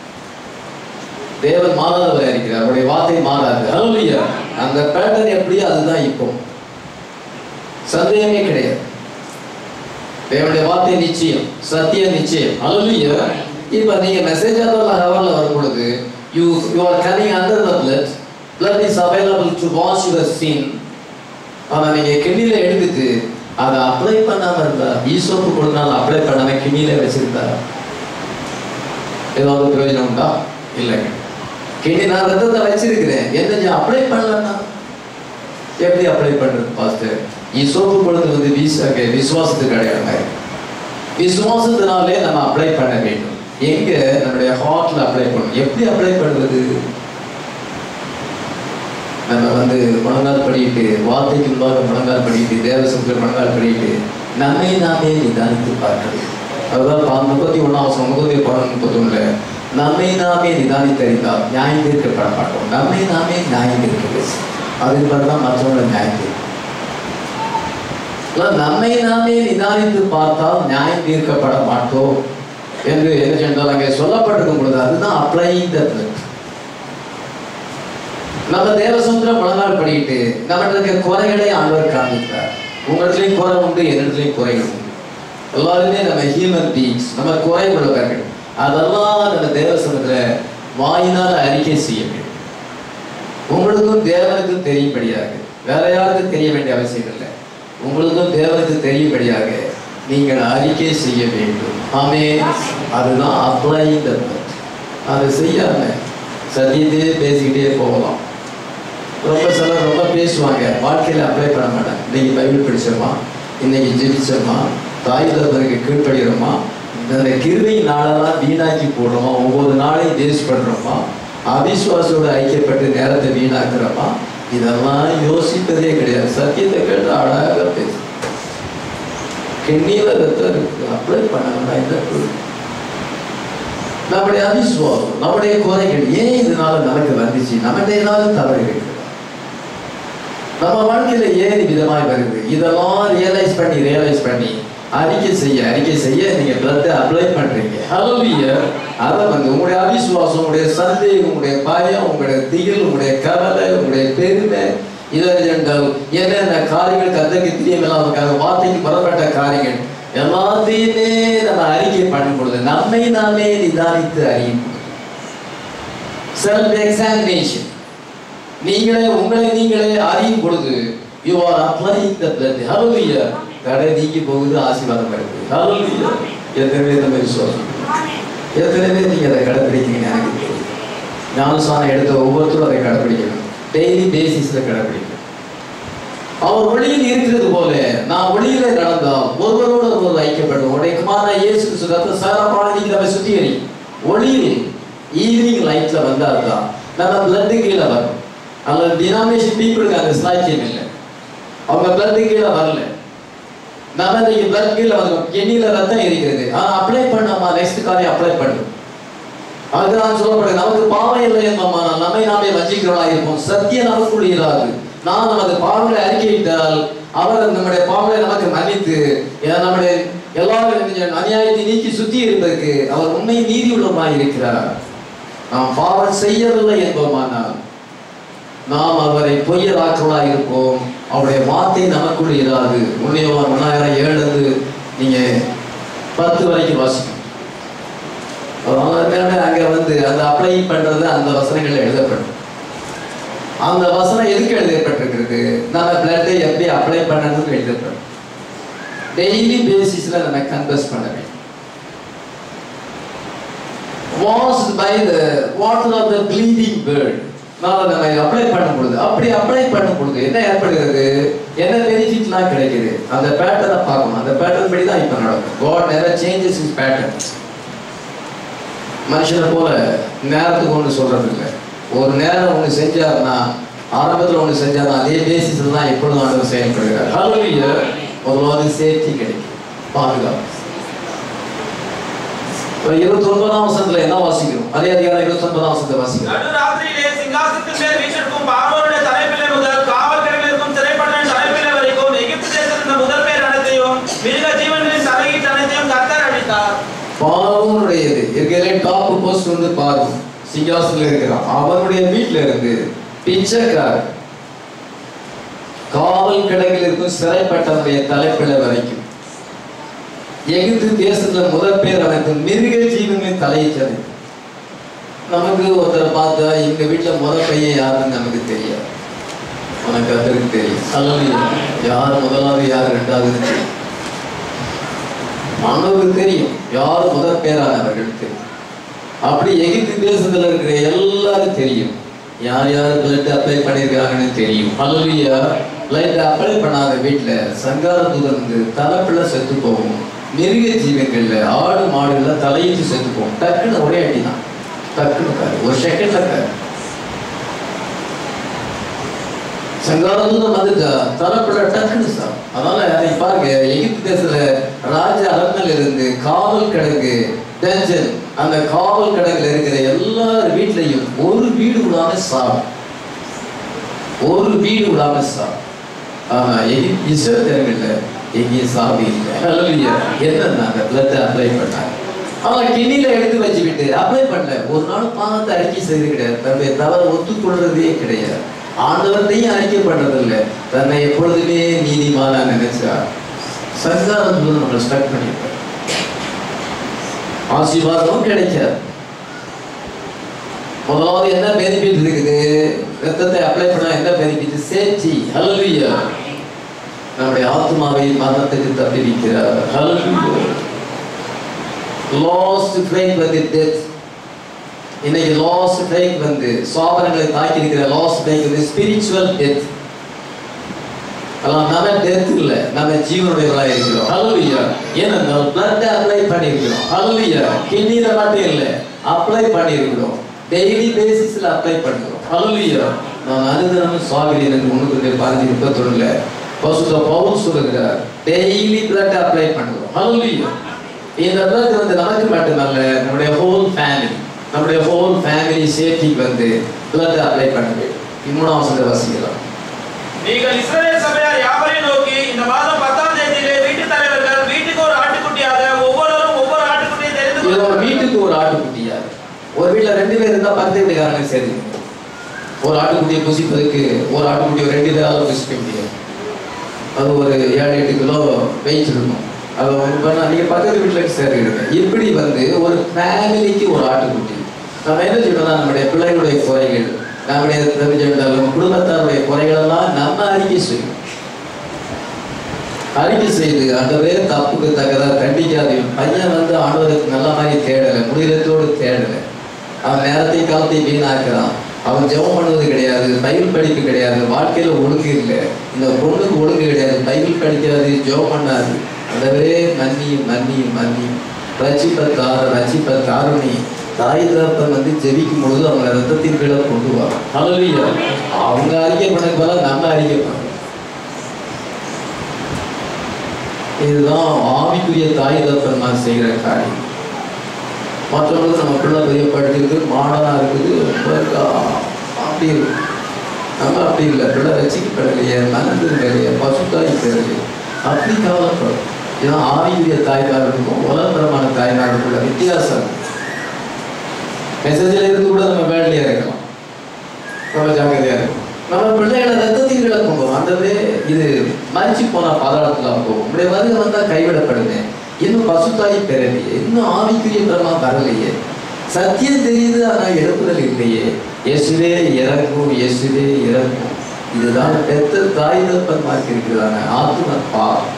தேவன் மாறாதவராக இருக்கிறார் அவருடைய வார்த்தை மாறாது ஹalleluya அந்த பேட்டர்ன் எப்படியோ அதுதான் இப்போ சந்தேகமே கிடையாது தேவனுடைய வார்த்தை நிச்சயம் சத்தியம் நிச்சயம் ஹalleluya இப்போ நீங்க மெசேஜ் அதெல்லாம் ஹவர்ல வரும் பொழுது you you are coming under the blood blood is available to wash your sin ஆனா நீங்க கிண்ணில எடுத்துட்டு அதை அப்ளை பண்ணாம இருந்தா ஈசோப்பு கொடுத்தாலும் அப்ளை பண்ணாம கிண்ணில வச்சிருந்தா ஏதாவது பிரயோஜனம் உண்டா இல்லைங்க கிண்ணி நான் ரத்தத்தை வச்சிருக்கிறேன் என்ன அப்ளை பண்ணலன்னா எப்படி அப்ளை பண்றது பாஸ்டர் ஈசோப்பு கொடுத்து வந்து வீச விசுவாசத்துக்கு அடையாளமா இருக்கு விசுவாசத்தினாலே நம்ம அப்ளை பண்ண வேண்டும் எங்க நம்முடைய ஹார்ட்ல அப்ளை பண்ணணும் எப்படி அப்ளை பண்றது நம்ம வந்து முழங்கால் படிக்கிட்டு வார்த்தைக்கு முன்பாக முழங்கால் படிக்கிட்டு தேவசமுத்திர முழங்கால் படிக்கிட்டு நம்மை நாமே நிதானித்து பார்க்கிறது அதுதான் பா- முப்பத்தி ஒன்றாம் அவசரம் முப்பத்தி பதினொன்று முப்பத்தொன்னுல நம்மை நாமே நிதானித்தறிந்தால் நியாயம் தீர்க்கப்பட மாட்டோம் நம்மை நாமே நியாயம் தீர்க்கிறது அதுக்கு பிறகு தான் மற்றவங்களை நியாயம் தீர்க்கும் அதாவது நம்மை நாமே நிதானித்து பார்த்தால் நியாயம் தீர்க்கப்பட மாட்டோம் என்று என்ன சென்றால் அங்கே சொல்லப்பட்டிருக்கும் பொழுது அதுதான் அப்ளைங் த நம்ம தேவசமுத்திரம் முழங்கால் படிக்கிட்டு நம்மகிட்ட இருக்க குறைகளை ஆண்டவர் காண்பிக்கிறார் உங்களிடத்துலையும் குறை உண்டு என்னிடத்துலையும் குறைகள் உண்டு எல்லாருமே நம்ம ஹியூமன் பீயிங்ஸ் நம்ம குறை உள்ளவர்கள் அதெல்லாம் நம்ம தேவசனத்துல வாயினால் அறிக்கை செய்ய வேண்டும் உங்களுக்கும் தேவனுக்கும் தெரியும்படியாக வேற யாருக்கும் தெரிய வேண்டிய அவசியம் இல்லை உங்களுக்கும் தேவனுக்கு தெரியும்படியாக நீங்கள் அறிக்கை செய்ய வேண்டும் ஆமே அதுதான் அப்ளை அதை செய்யாம சத்தியத்தையே பேசிக்கிட்டே போகலாம் ரொம்ப சிலர் ரொம்ப பேசுவாங்க வாழ்க்கையில அப்ளை பண்ண மாட்டாங்க இன்னைக்கு பைபிள் படிச்சோமா இன்னைக்கு ஜெபிச்சோமா தாய் தகவலுக்கு கீழ்ப்படுகிறோமா இந்த கிருபை நாளெல்லாம் வீணாக்கி போடுறோமா ஒவ்வொரு நாளையும் வேஸ்ட் பண்றோமா அவிசுவாசோட ஐக்கியப்பட்டு நேரத்தை வீணாக்குறோமா இதெல்லாம் யோசிப்பதே கிடையாது சத்தியத்தை கேட்டு அழகாக பேசு கிண்ணியில ரத்தம் இருக்கு அப்ளை பண்ணணும்னா என்ன பொருள்? நம்முடைய அவிசுவாசம் நம்முடைய குறைகள் ஏன் இதனால நமக்கு வந்துச்சு நம்ம ஏதாவது தவறு இருக்கு நம்ம வாழ்க்கையில ஏன் விதமாய் வருது இதெல்லாம் ரியலைஸ் பண்ணி ரியலைஸ் பண்ணி அறிக்கை செய்ய அறிக்கை செய்ய நீங்க பிளட் அப்ளை பண்றீங்க ஹalleluya அத வந்து உங்களுடைய அவிசுவாசம் உங்களுடைய சந்தேகம் உங்களுடைய பயம் உங்களுடைய திகில் உங்களுடைய கவலை உங்களுடைய பெருமை இதை என்றால் என்னென்ன காரியங்கள் கத்தக்கு தெரியமில்லாமக்காக வார்த்தைக்கு புறப்பட்ட காரியங்கள் எல்லாத்தையுமே நம்ம அறிக்கை பண்ணும் பொழுது நம்மை நாமே நிதானித்து அறியும் செல்ஃப் எக்ஸாமினேஷன் நீங்களே உங்களை நீங்களே அறியும் பொழுது you are applying the blood ஹalleluya கடை நீங்கி போகுது ஆசீர்வாதம் வருது ஹalleluya எத்தனை பேர் நம்ம விசுவாசம் எத்தனை பேர் நீங்க அதை கடைப்பிடிக்கிறீங்க எனக்கு தெரியும் ஞானசானம் எடுத்த ஒவ்வொருத்தரும் அதை கடைப்பிடிக்கணும் டெய்லி பேசிஸ்ல கடைப்பிடிக்கணும் அவர் ஒளியில் இருக்கிறது போல நான் ஒளியில நடந்தால் ஒருவரோடு ஒருவர் ஐக்கியப்படும் உடைக்குமான இயேசு கிறிஸ்து ரத்த சாரமான நீங்க நம்ம சுத்திகரி ஒளியில் ஈவினிங் லைட்ல வந்தாதான் நம்ம பிளட் கீழே வரும் அல்லது டினாமினேஷன் பீப்புளுக்கு அந்த சாட்சியம் இல்லை அவங்க பிளட் கீழே வரல நம்ம இன்னைக்கு பிளட் கீழே வந்தோம் எண்ணில ரத்தம் இருக்கிறது ஆனா அப்ளை பண்ணாமா நெக்ஸ்ட் காரியம் அப்ளை பண்ணு அதுதான் சொல்லப்படுது நமக்கு பாவம் இல்லை என்போமானால் நம்மை நாமே வஞ்சிக்கிறவளா இருப்போம் சத்தியம் நமக்குள் இராது நாம் நமது பாவங்களை அறிக்கையிட்டால் அவர் நம்முடைய பாவங்களை நமக்கு மன்னித்து ஏன்னா நம்முடைய எல்லாரும் அநியாயத்தை நீக்கி சுத்தி இருப்பதற்கு அவர் உண்மை நீதி உள்ளமாய் இருக்கிறார் நாம் பாவம் செய்யவில்லை என்போமானால் நாம் அவரை பொய்யராக்களா இருப்போம் அவருடைய வார்த்தை நமக்குள் இராது உன்னையவர் ஒன்னாயிரம் ஏழுந்து நீங்க பத்து வரைக்கும் வாசிக்கணும் அதனால அங்க வந்து அந்த அப்ளை பண்றது அந்த வசனங்கள்ல எழுதப்படும் அந்த வசனம் எதுக்கு எழுதப்பட்டிருக்கிறது நம்ம பிளட்டை எப்படி அப்ளை பண்ணணும்னு எழுதப்படும் டெய்லி பேசிஸ்ல நம்ம கன்வெர்ஸ் பண்ண வேண்டும் washed by the water of the bleeding bird நாம நம்ம அப்ளை பண்ணும் பொழுது அப்படி அப்ளை பண்ணும் பொழுது என்ன ஏற்படுகிறது என்ன பெனிஃபிட்லாம் கிடைக்குது அந்த பேட்டர்னை பார்க்கணும் அந்த பேட்டர்ன் படி தான் இப்போ நடக்கும் God never changes his pattern மனுஷனை போல நேரத்துக்கு ஒன்று சொல்றது இல்லை ஒரு நேரம் ஒன்று செஞ்சாருன்னா ஆரம்பத்தில் ஒன்று செஞ்சாருன்னா அதே பேசிஸில் தான் எப்பொழுதும் ஆண்டவர் செயல்படுகிறார் ஹalleluya முதலாவது சேஃப்டி கிடைக்கும் பாதுகாப்பு இப்போ இருபத்தி ஒன்பதாம் வசனத்துல என்ன வாசிக்கிறோம் அதே அதிகாரம் இருபத்தி ஒன்பதாம் வசனத்தை வாசிக்கிறோம் நடுராத்திரியிலே சிங்காசனத்தின் மேல் வீற்றிருக்கும் பார்வோனுடைய தலைப்பிள்ளை முதல் காவல் கரையில் இருக்கும் சிறைப்பட்டவன் தலைப்பிள்ளை வரைக்கும் எகிப்து தேசத்தின் முதல் பேர் அனைத்தையும் மிருக ஜீவன்களின் தலையீட்டு அனைத்தையும் கர்த்தர் அடித்தார் பார்வனுடையது இருக்கிற டாப் போஸ்ட் வந்து பார்வன் சிங்காசனத்தில் இருக்கிறான் அவனுடைய வீட்டுல இருந்து பிச்சைக்கார் காவல் கிடங்கில் இருக்கும் சிறைப்பட்டவனுடைய தலைப்பிள்ளை வரைக்கும் எகிப்து தேசத்துல முதல் பேர் அனைத்து மிருக ஜீவன்களின் தலையிட்டது நமக்கு ஒருத்தரை பார்த்தா எங்க வீட்டுல முதல் பையன் யாருன்னு நமக்கு தெரியாது உனக்கு அதற்கு தெரியும் அல்லது யார் முதலாவது யார் ரெண்டாவது தெரியும் ஆண்டவருக்கு தெரியும் யார் முதல் பேரானவர்கள் தெரியும் அப்படி எகிப்து தேசத்துல இருக்கிற எல்லாரும் தெரியும் யார் யார் பிளட் அப்ளை பண்ணியிருக்காங்கன்னு தெரியும் அல்லையா பிளட் அப்ளை பண்ணாத வீட்டுல சங்கார தூதன் வந்து தலைப்பிள்ள செத்து போகும் மிருக ஜீவன்கள்ல ஆடு மாடுகள்ல தலையிட்டு செத்து போகும் டக்குன்னு ஒரே அடி தான் டக்குன்னு காரு ஒரு செகண்ட்ல காரு சங்காரதூதம் வந்துட்டா தரப்பட டக்குன்னு சார் அதனால நீ பாருங்க எகிப்து தேசத்துல ராஜ அரண்மனையில இருந்து காவல் கிடங்கு டென்ஷன் அந்த காவல் கிடங்குல இருக்கிற எல்லார் வீட்லயும் ஒரு வீடு விடாம சாவும் ஒரு வீடு விடாம சாவும் ஆனா எகிப்து இஸ்ரேல் தேவையில்லை எங்கேயும் சாவி இல்லை ஹalleluya என்னன்னா அந்த பிளட் அப்ளை பண்ணாங்க அவன் கிண்ணில எடுத்து வச்சுக்கிட்டு அப்ளை பண்ணல ஒரு நாள் பாவத்தை அறிக்கை செய்து கிடையாது தன்னுடைய தவறை ஒத்துக்கொள்றதே கிடையாது ஆண்டவர்த்தையும் அறிக்கை பண்றதில்ல தன்னை எப்பொழுதுமே நீதிமானா நினைச்சா சங்காரத்துல நம்மளை ஸ்டக் பண்ணிருப்பார் ஆசீர்வாதமும் கிடைக்காது முதலாவது என்ன பெனிஃபிட் இருக்குது ரத்தத்தை அப்ளை பண்ணா என்ன பெனிஃபிட் சேஃப்டி ஹalleluya நம்முடைய ஆத்மாவை மரணத்துக்கு தப்பிவிக்கிறார் ஹalleluya லாஸ்ட் ஃபேக் வந்து டெத் இன்னைக்கு லாஸ்ட் ஃபேக் வந்து சாபனங்களை தாக்கி இருக்கிற லாஸ்ட் ஃபேக் வந்து ஸ்பிரிச்சுவல் டெத் அதெல்லாம் நம்ம டெத் இல்ல நம்ம ஜீவனுடையவர்களா இருக்கிறோம் ஹalleluya ஏனென்றால் blood அப்ளை பண்ணியிருக்கிறோம் ஹalleluya கிண்ணீரை மட்டும் இல்ல அப்ளை பண்ணியிருக்கிறோம் டெய்லி பேசிஸ்ல அப்ளை பண்ணுறோம் ஹalleluya நான் அனுதினமும் சாகிறேன் என்று ஒன்று பதினஞ்சு முப்பத்தொன்னுல பசுத்த பவுல் சொல்லுகிறார் டெய்லி blood அப்ளை பண்ணுறோம் ஹalleluya இந்த blood வந்து நமக்கு மட்டுமல்ல நம்முடைய ஹோல் ஃபேமிலி நம்முடைய ஹோல் ஃபேமிலி சேஃப்டிக்கு வந்து blood அப்ளை பண்ண வேண்டும் மூணாம் வசந்த வாசிக்கலாம் நீங்கள் இஸ்ரவேல் சபையார் யாவரையும் நோக்கி இந்த மாதம் பத்தாம் தேதியிலே வீட்டு தலைவர்கள் வீட்டுக்கு ஒரு ஆட்டுக்குட்டியாக ஒவ்வொருவரும் ஒவ்வொரு ஆட்டுக்குட்டியை தெரிந்து இது ஒரு கொள்ளுங்கள். வீட்டுக்கு ஒரு ஆட்டுக்குட்டியா ஒரு வீட்ல ரெண்டு பேர் இருந்தா பத்து வீட்டுக்காரங்க சரி ஒரு ஆட்டுக்குட்டியை புசிப்பதற்கு ஒரு ஆட்டுக்குட்டியை ரெண்டு பேரால புசிக்க முடியாது அது ஒரு ஏழு எட்டு கிலோ வெயிட் இருக்கும் அது வந்து பண்ணா நீங்க பக்கத்து வீட்டுல சேர்த்துக்கிடுங்க இப்படி வந்து ஒரு ஃபேமிலிக்கு ஒரு ஆட்டுக்குட்டி நம்ம என்ன செய்யணும் நம்முடைய பிள்ளைகளுடைய குறைகள் நம்முடைய தெரிஞ்சிருந்தால் நம்ம குடும்பத்தாருடைய குறைகள் எல்லாம் நம்ம அறிக்கை செய்யணும் அறிக்கை செய்து ஆண்டவரே தப்புக்கு தக்கதா கண்டிக்காது பையன் வந்து ஆண்டவருக்கு நல்ல மாதிரி தேடலை முடிகிறதோடு தேடலை அவன் நேரத்தை காலத்தை வீணாக்குறான் அவன் ஜெபம் பண்ணுவது கிடையாது பைபிள் படிப்பு கிடையாது வாழ்க்கையில ஒழுங்கு இல்லை இந்த பொண்ணுக்கு ஒழுங்கு கிடையாது பைபிள் படிக்காது ஜெபம் பண்ணாது ஆண்டவரே மன்னி மன்னி மன்னி ரட்சிப்பத்தார ரட்சிப்பத்தாரணி தாய் தகப்பன் வந்து ஜெபிக்கும் பொழுது அவங்க ரத்தத்தின் கீழே கொண்டு வரோம் ஹalleluya அவங்க அறிக்கை பண்ணக்கு பதிலா நம்ம அறிக்கை பண்ணணும் இதுதான் ஆவிக்குரிய தாய் தகப்பன்மார் செய்கிற காரியம் மற்றவங்களுக்கு நம்ம பிள்ளை பெரிய படிச்சிருக்கு மாடனா இருக்குது ரொம்ப இருக்கா, அப்படி இருக்கு நம்ம அப்படி இல்லை பிள்ளை ரசிக்கப்படலையே மனது இல்லையே பசுத்தாய் பெறலையே அப்படி கவலைப்படும் இதுதான் ஆவிக்குரிய தாய்மார்களுக்கும் உலகபரமான தாய்மார்களுக்குள்ள வித்தியாசம் இருக்கு. மெசேஜில் இருந்து கூட நம்ம வேலையா இருக்கலாம் ரொம்ப ஜாக்கிரதையா இருக்கும் நம்ம பிள்ளைகளை ரத்தத்தின் கீழே கொண்டு வரும் ஆண்டவரே இது மறிச்சு போனா பாதாளத்துல போகும் உங்களுடைய வருகை வந்தா கைவிடப்படுங்க இன்னும் பசுத்தாய் பெறலையே இன்னும் ஆவிக்குரிய பிரமா வரலையே சத்தியம் தெரியுது ஆனா எழுப்புதல் இல்லையே இயேசுவே இறங்கும் இயேசுவே இறங்கும் இதுதான் பெத்த தாய் தப்பன் மார்க் இருக்கிறதான ஆத்ம பாவம்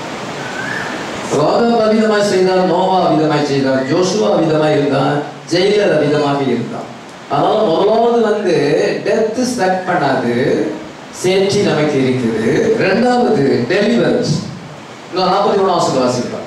ரோகம் அவிதமாய் செய்தார் நோவா அவிதமாய் செய்தார் ஜோஷுவா அவிதமாய் இருந்தான் ஜெயிலர் அவிதமாக இருந்தான் அதனால முதலாவது வந்து டெத் ஸ்டக் பண்ணாது சேஃப்டி நமக்கு இருக்குது ரெண்டாவது டெலிவரன்ஸ் நாற்பத்தி மூணாம் வருஷம் வாசிக்கலாம்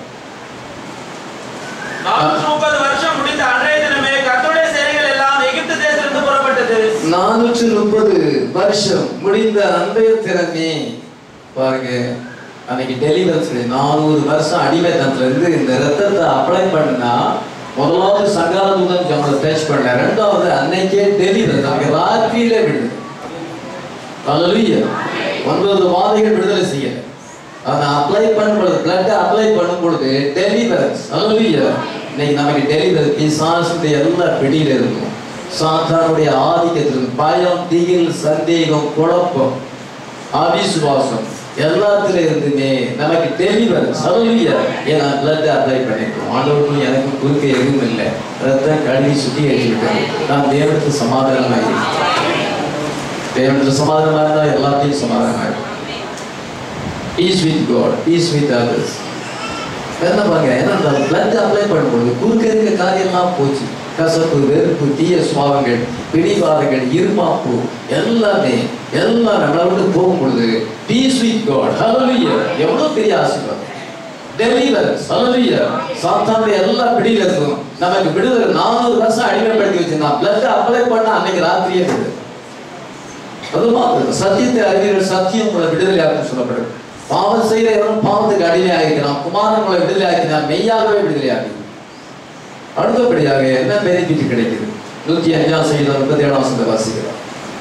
நானூற்று முப்பது வருஷம் முடிந்த அன்றைய தினமே கர்த்தருடைய சேனைகள் எல்லாம் எகிப்து தேசத்திலிருந்து புறப்பட்டது நானூற்று முப்பது வருஷம் முடிந்த அன்றைய திறமே பாருங்க அன்னைக்கு டெலிவரன்ஸ் நானூறு வருஷம் அடிமைத்தனத்துல இருந்து இந்த ரத்தத்தை அப்ளை பண்ணா முதலாவது சங்கார தூதன் நம்மளை டச் பண்ணல ரெண்டாவது அன்னைக்கே டெலிவரன்ஸ் அங்க ராத்திரியில விடுது அல்லையா ஒன்பது மாதங்கள் விடுதலை செய்யல அதை அப்ளை பண்ணும் பொழுது பிளட் அப்ளை பண்ணும் பொழுது டெலிவரன்ஸ் அல்லையா இன்னைக்கு நமக்கு டெலிவரன்ஸ் பிசாசுடைய எல்லா பிடியில இருக்கும் சாத்தானுடைய ஆதிக்கத்தில் பயம் திகில் சந்தேகம் குழப்பம் அவிசுவாசம் எல்லாத்துல இருந்துமே நமக்கு டெலிவரன்ஸ் அல்லையா ஏன்னா பிளட் அப்ளை பண்ணிருக்கோம் ஆண்டவருக்கும் எனக்கும் குறுக்க எதுவும் இல்லை ரத்தம் கழுவி சுத்தி அடிச்சுக்கிட்டேன் நான் தேவனுக்கு சமாதானமாக தேவனுக்கு சமாதானமாக இருந்தால் எல்லாத்தையும் சமாதானமாக இருக்கும் peace with God peace with others என்ன பாருங்க ஏன்னா அந்த பிளட் அப்ளை பண்ணும்போது குறுக்க இருக்க காரியம்லாம் போச்சு கசப்பு வெறுப்பு தீய சுவாவங்கள் பிடிவாதங்கள் இருமாப்பு எல்லாமே எல்லாம் நம்மளை விட்டு போகும்பொழுது பீஸ் வித் காட் ஹalleluya எவ்வளவு பெரிய ஆசீர்வாதம் டெலிவரன்ஸ் ஹalleluya சாத்தானுடைய எல்லா பிடியில இருக்கும் நமக்கு விடுதலை நானூறு வருஷம் அடிமைப்படுத்தி வச்சிருந்தான் பிளட் அப்ளை பண்ண அன்னைக்கு ராத்திரியே விடுதலை அது மாத்திரம் சத்தியத்தை அறிவீர்கள் சத்தியம் உங்களை விடுதலையாகும் சொல்லப்படுது பாவம் செய்கிற எவனும் பாவத்துக்கு அடிமையாக இருக்கிறான் குமாரன் உங்களை விடுதலை ஆக்கினான் மெய்யாகவே விடுதலையாகி அடுத்தபடியாக என்ன பெனிஃபிட் கிடைக்குது நூத்தி அஞ்சாம் செய்த முப்பத்தி ஏழாம் வசந்த வாசிக்கிறோம்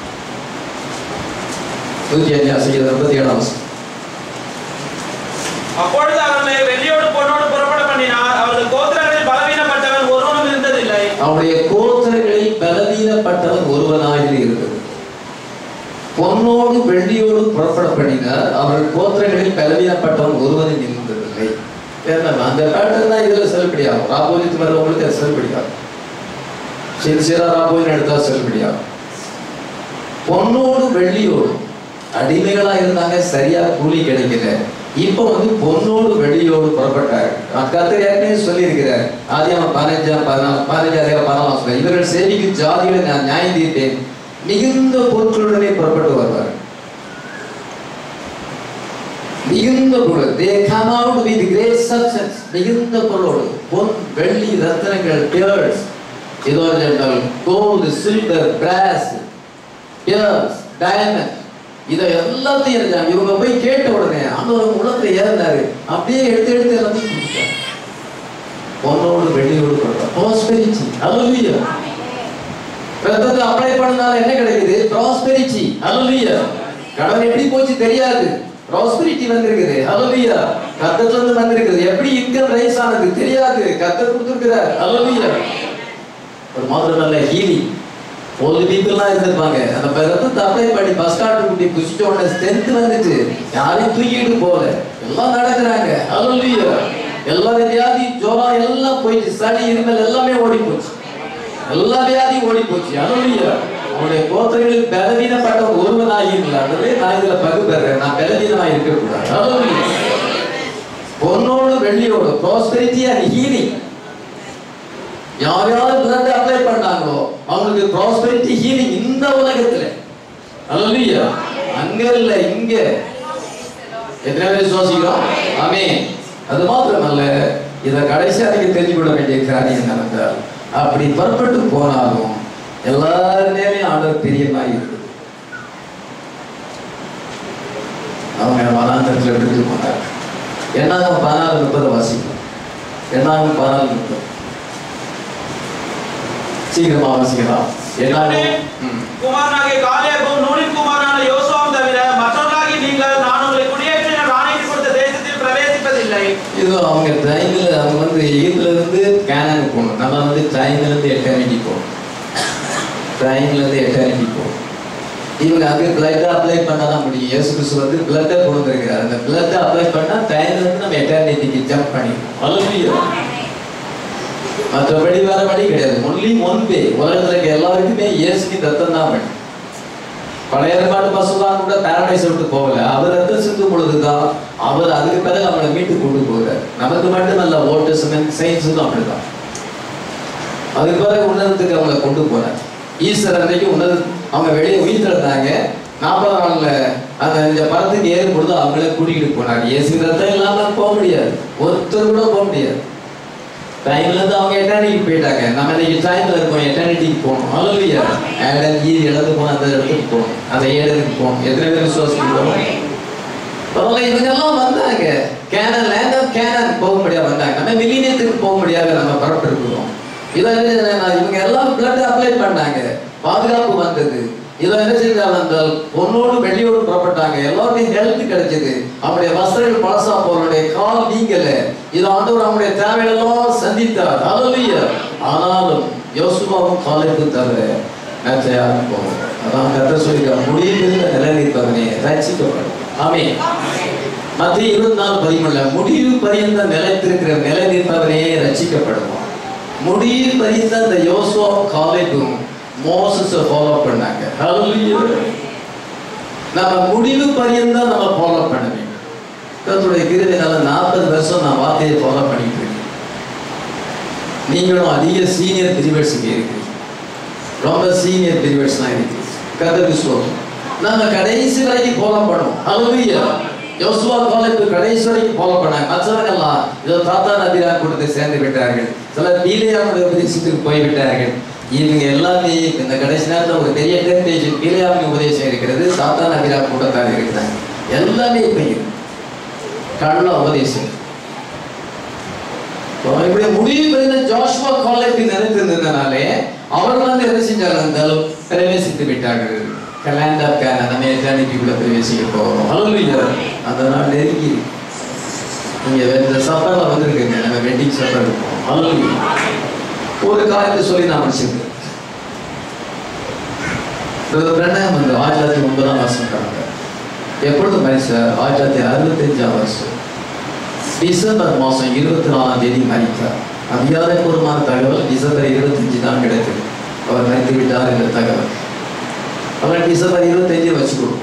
நூத்தி அஞ்சாம் செய்த முப்பத்தி ஏழாம் வசனம் அப்பொழுது அவர்களை வெள்ளியோடு பொன்னோடு புறப்பட பண்ணினார் அவர்கள் கோத்திரங்களில் பலவீனப்பட்டவன் ஒருவனும் இருந்ததில்லை அவருடைய கோத்திரங்களில் பலவீனப்பட்டவன் ஒருவனாக இருந்தது பொன்னோடு வெள்ளியோடு புறப்பட பண்ணினார் அவர்கள் கோத்திரங்களில் பலவீனப்பட்டவன் ஒருவனும் இருந்ததில்லை ஏன்னா அந்த பேட்டர்ன் தான் இதுல செல்லுபடியாகும் ராபோஜித்து மேல உங்களுக்கு அது செல்லுபடியாகும் சின்சியரா ராபோஜன் எடுத்தா செல்லுபடியாகும் பொன்னோடு வெள்ளியோடு அடிமைகளா இருந்தாங்க சரியா கூலி கிடைக்கல இப்போ வந்து பொன்னோடு வெள்ளியோடு புறப்பட்டார் கத்தர் ஏற்கனவே சொல்லியிருக்கிறார் ஆதியாம பதினஞ்சாம் பதினாலு பதினஞ்சாயிரம் பதினாலாம் சொல்ல இவர்கள் சேவிக்கும் ஜாதிகளை நான் நியாயம் தீர்த்தேன் மிகுந்த பொருட்களுடனே புறப்பட்டு வருவார் மிகுந்த பொருள் they come out with great substance மிகுந்த பொருளோடு பொன் வெள்ளி ரத்தினங்கள் பியர்ஸ் இதோ என்றால் gold silver brass pearls diamond இதை எல்லாத்தையும் இருந்தாங்க இவங்க போய் கேட்ட உடனே ஆண்டவர் உலகத்துல ஏறினாரு அப்படியே எடுத்து எடுத்து எல்லாத்தையும் கொடுத்தாரு பொண்ணோடு வெள்ளியோடு கொடுத்தார் ப்ராஸ்பெரிட்டி அல்லையா ரத்தத்தை அப்ளை பண்ணனால என்ன கிடைக்குது ப்ராஸ்பெரிட்டி அல்லையா கடன் எப்படி போச்சு தெரியாது ப்ராஸ்பெரிட்டி வந்திருக்குது அல்லையா கத்தத்துல இருந்து வந்திருக்குது எப்படி இன்கம் ரைஸ் ஆனது தெரியாது கத்தர் கொடுத்திருக்கிறார் அல்லையா ஒரு மாதிரி நல்ல ஹீலிங் ஓல்டு பீப்புள்லாம் இருந்திருப்பாங்க அந்த ரத்தத்தை அப்ளை பண்ணி பஸ் ஸ்டாண்ட் குட்டி குச்சிட்ட உடனே ஸ்ட்ரென்த் வந்துட்டு யாரையும் தூக்கிட்டு போல எல்லாம் நடக்கிறாங்க அல்லையா எல்லா வியாதி ஜோரம் எல்லாம் போயிடுச்சு சளி இருமல் எல்லாமே ஓடி போச்சு எல்லா வியாதியும் ஓடி போச்சு அல்லையா அவனுடைய கோத்திரங்களுக்கு பலவீனப்பட்ட ஒருவனாகிறீங்களா அதுவே நான் இதுல பகு பெறேன் நான் பலவீனமா இருக்கக்கூடாது அல்லையா பொண்ணோடு வெள்ளியோடு ப்ராஸ்பெரிட்டி அண்ட் ஹீலிங் யார் யார் பிளட் அப்ளை பண்ணாங்களோ அவங்களுக்கு ப்ராஸ்பெரிட்டி ஹீலிங் இந்த உலகத்துல அல்லையா அங்க இல்ல இங்க எத்தனை பேர் விசுவாசிக்கிறோம் ஆமே அது மாத்திரமல்ல இதை கடைசியா நீங்க தெரிஞ்சு கொள்ள வேண்டிய காரியம் நடந்தால் அப்படி புறப்பட்டு போனாலும் எல்லார் மேலேயும் ஆண்டவர் பிரியமா இருக்குது அவங்க வனாந்தரத்தில் எடுத்துட்டு போனார் என்னாகும் பதினாலு முப்பது வாசிக்கும் என்னாகும் பதினாலு முப்பது சீக்கிரமா வாசிக்கலாம் என்னாகும் ம். குமாரனாகிய காலேபும் நூனின் குமாரனான யோசுவாவும் தவிர மற்றவர்களாகி நீங்கள் நான் உங்களை குடியேற்றின ராணிக்கு கொடுத்த தேசத்தில் பிரவேசிப்பதில்லை இது அவங்க டைமில் அவங்க வந்து எகிப்துல இருந்து கேனானுக்கு போகணும் நம்ம வந்து டைம்ல இருந்து எட்டர்னிட்டி போகணும் டைம்ல இருந்து எட்டர்னிட்டி போகணும் இவங்க அங்கே பிளட் அப்ளை பண்ணா தான் முடியும் இயேசு கிறிஸ்து வந்து பிளட்டை கொடுத்துருக்கிறார் அந்த பிளட்டை அப்ளை பண்ணா டைம்ல இருந்து நம்ம எட்டர்னிட்டிக்கு ஜம்ப் பண்ணிடுவோம் அல்லையா மற்றபடி வேற வழி கிடையாது ஒன்லி ஒன் வே உலகத்துல இருக்க எல்லாருக்குமே இயேசுக்கு ரத்தம் தான் வழி பழைய ஏற்பாட்டு பசுதான் கூட பேரடைஸ் விட்டு போகல அவர் ரத்தம் சிந்தும் பொழுதுதான் அவர் அதுக்கு பிறகு அவங்களை மீட்டு கொண்டு போகிறார் நமக்கு மட்டுமல்ல ஓட்டஸ்மென்ட் சயின்ஸுக்கும் அப்படிதான் அதுக்கு பிறகு உன்னதத்துக்கு அவங்களை கொண்டு போறார் ஈஸ்டர் அன்னைக்கு உன்னத அவங்க வெளியே உயிர் தந்தாங்க நாற்பதாம் நாள்ல அந்த இந்த படத்துக்கு ஏறும் பொழுது அவங்களே கூட்டிகிட்டு போனாங்க இயேசு ரத்தம் இல்லாம போக முடியாது ஒருத்தர் கூட போக முடியாது டைம்ல இருந்து அவங்க எட்டர்னிட்டிக்கு போயிட்டாங்க நம்ம இன்னைக்கு டைம்ல இருக்கோம் எட்டர்னிட்டிக்கு போகணும் அல்லையா ஏடன் ஈ இடது போகணும் அந்த இடத்துக்கு போகணும் அந்த ஏடனுக்கு போகணும் எத்தனை பேர் விசுவாசிக்கிறோம் பரவாயில்ல இவங்க எல்லாம் வந்தாங்க கேனன் லேண்ட் ஆஃப் கேனன் போக முடியாது வந்தாங்க நம்ம மில்லினியத்துக்கு போக முடியாது நம்ம புறப்பட்டு இருக்கிறோம் இதை என்ன இவங்க எல்லாம் பிளட் அப்ளை பண்ணாங்க பாதுகாப்பு வந்தது இதை என்ன செஞ்சாங்க என்றால் பொண்ணோடு வெள்ளியோடு புறப்பட்டாங்க எல்லாருக்கும் ஹெல்த் கிடைச்சது அவருடைய வஸ்திரங்கள் பழசா போறவருடைய கால் நீங்கல இது ஆண்டவர் அவங்களுடைய தேவையெல்லாம் சந்தித்தார் அல்லையா ஆனாலும் யோசுவாவும் காலைக்கு தவிர மற்ற யாரும் போகல அதான் கத்த சொல்லிக்க முடிவில் நிலைநிற்பவனே ரட்சிக்கப்படும் ஆமே மத்திய இருபத்தி நாலு பதிமூணுல முடிவு பரியந்த நிலைத்திருக்கிற நிலை நிற்பவனே ரட்சிக்கப்படுவான் முடிவு பரியந்த அந்த யோசுவாவும் காலைக்கும் மோசஸை ஃபாலோ பண்ணாங்க Hallelujah. நம்ம முடிவு பரியந்தம் நம்ம ஃபாலோ பண்ண வேண்டும் கர்த்தருடைய கிருபையினால நாற்பது வருஷம் நான் வார்த்தையை ஃபாலோ பண்ணிட்டு இருக்கேன் நீங்களும் அதிக சீனியர் பிரிவர்ஸ் இங்கே இருக்கிறீங்க ரொம்ப சீனியர் பிரிவர்ஸ்லாம் இருக்கு கர்த்தருக்கு ஸ்தோத்திரம் நம்ம கடைசி வரைக்கும் ஃபாலோ பண்ணுவோம் Hallelujah. யோசுவா காலத்து கடைசி வரைக்கும் ஃபாலோ பண்ணாங்க மற்றவர்கள்லாம் இதோ தாத்தா நபிரா கூட்டத்தை சேர்ந்து விட்டார்கள் சிலர் பீலையாமுடைய உபதேசத்துக்கு போய்விட்டார்கள் இவங்க எல்லாமே இந்த கடைசி நேரத்தில் ஒரு பெரிய டெம்டேஷன் பீலையாமி உபதேசம் இருக்கிறது தாத்தா நபிரா கூட்டத்தார் இருக்கிறாங்க எல்லாமே இப்போ இருக்கு கள்ள உபதேசம் இப்போ இப்படி முடிவு பெறுந்த ஜாஷுவா காலேஜ் நினைத்திருந்ததுனாலே அவர் வந்து என்ன செஞ்சார் என்றால் பிரவேசித்து விட்டார்கள் கலாண்டா கேன நம்ம எட்டானிக்குள்ள பிரவேசிக்க போகிறோம் ஹalleluya அந்த நாள் நெருங்கி இருக்கு. நீங்க இந்த சப்பரில் வந்திருக்கீங்க நம்ம வெட்டிங் சப்பர் இருக்கோம் ஹalleluya ஒரு காரியத்தை சொல்லி நான் முடிச்சிருக்கேன் பிரணயம் வந்து ஆயிரத்தி தொள்ளாயிரத்தி ஒன்பதாம் வருஷம் கடந்த எப்பொழுது மனுஷர் ஆயிரத்தி தொள்ளாயிரத்தி அறுபத்தஞ்சாம் வருஷம் டிசம்பர் மாதம் இருபத்தி நாலாம் தேதி மறித்தார் அதிகாரப்பூர்வமான தகவல் டிசம்பர் இருபத்தஞ்சு தான் கிடைத்தது அவர் மறித்து விட்டார் என்ற தகவல் அவர் டிசம்பர் இருபத்தஞ்சு வச்சுக்கணும்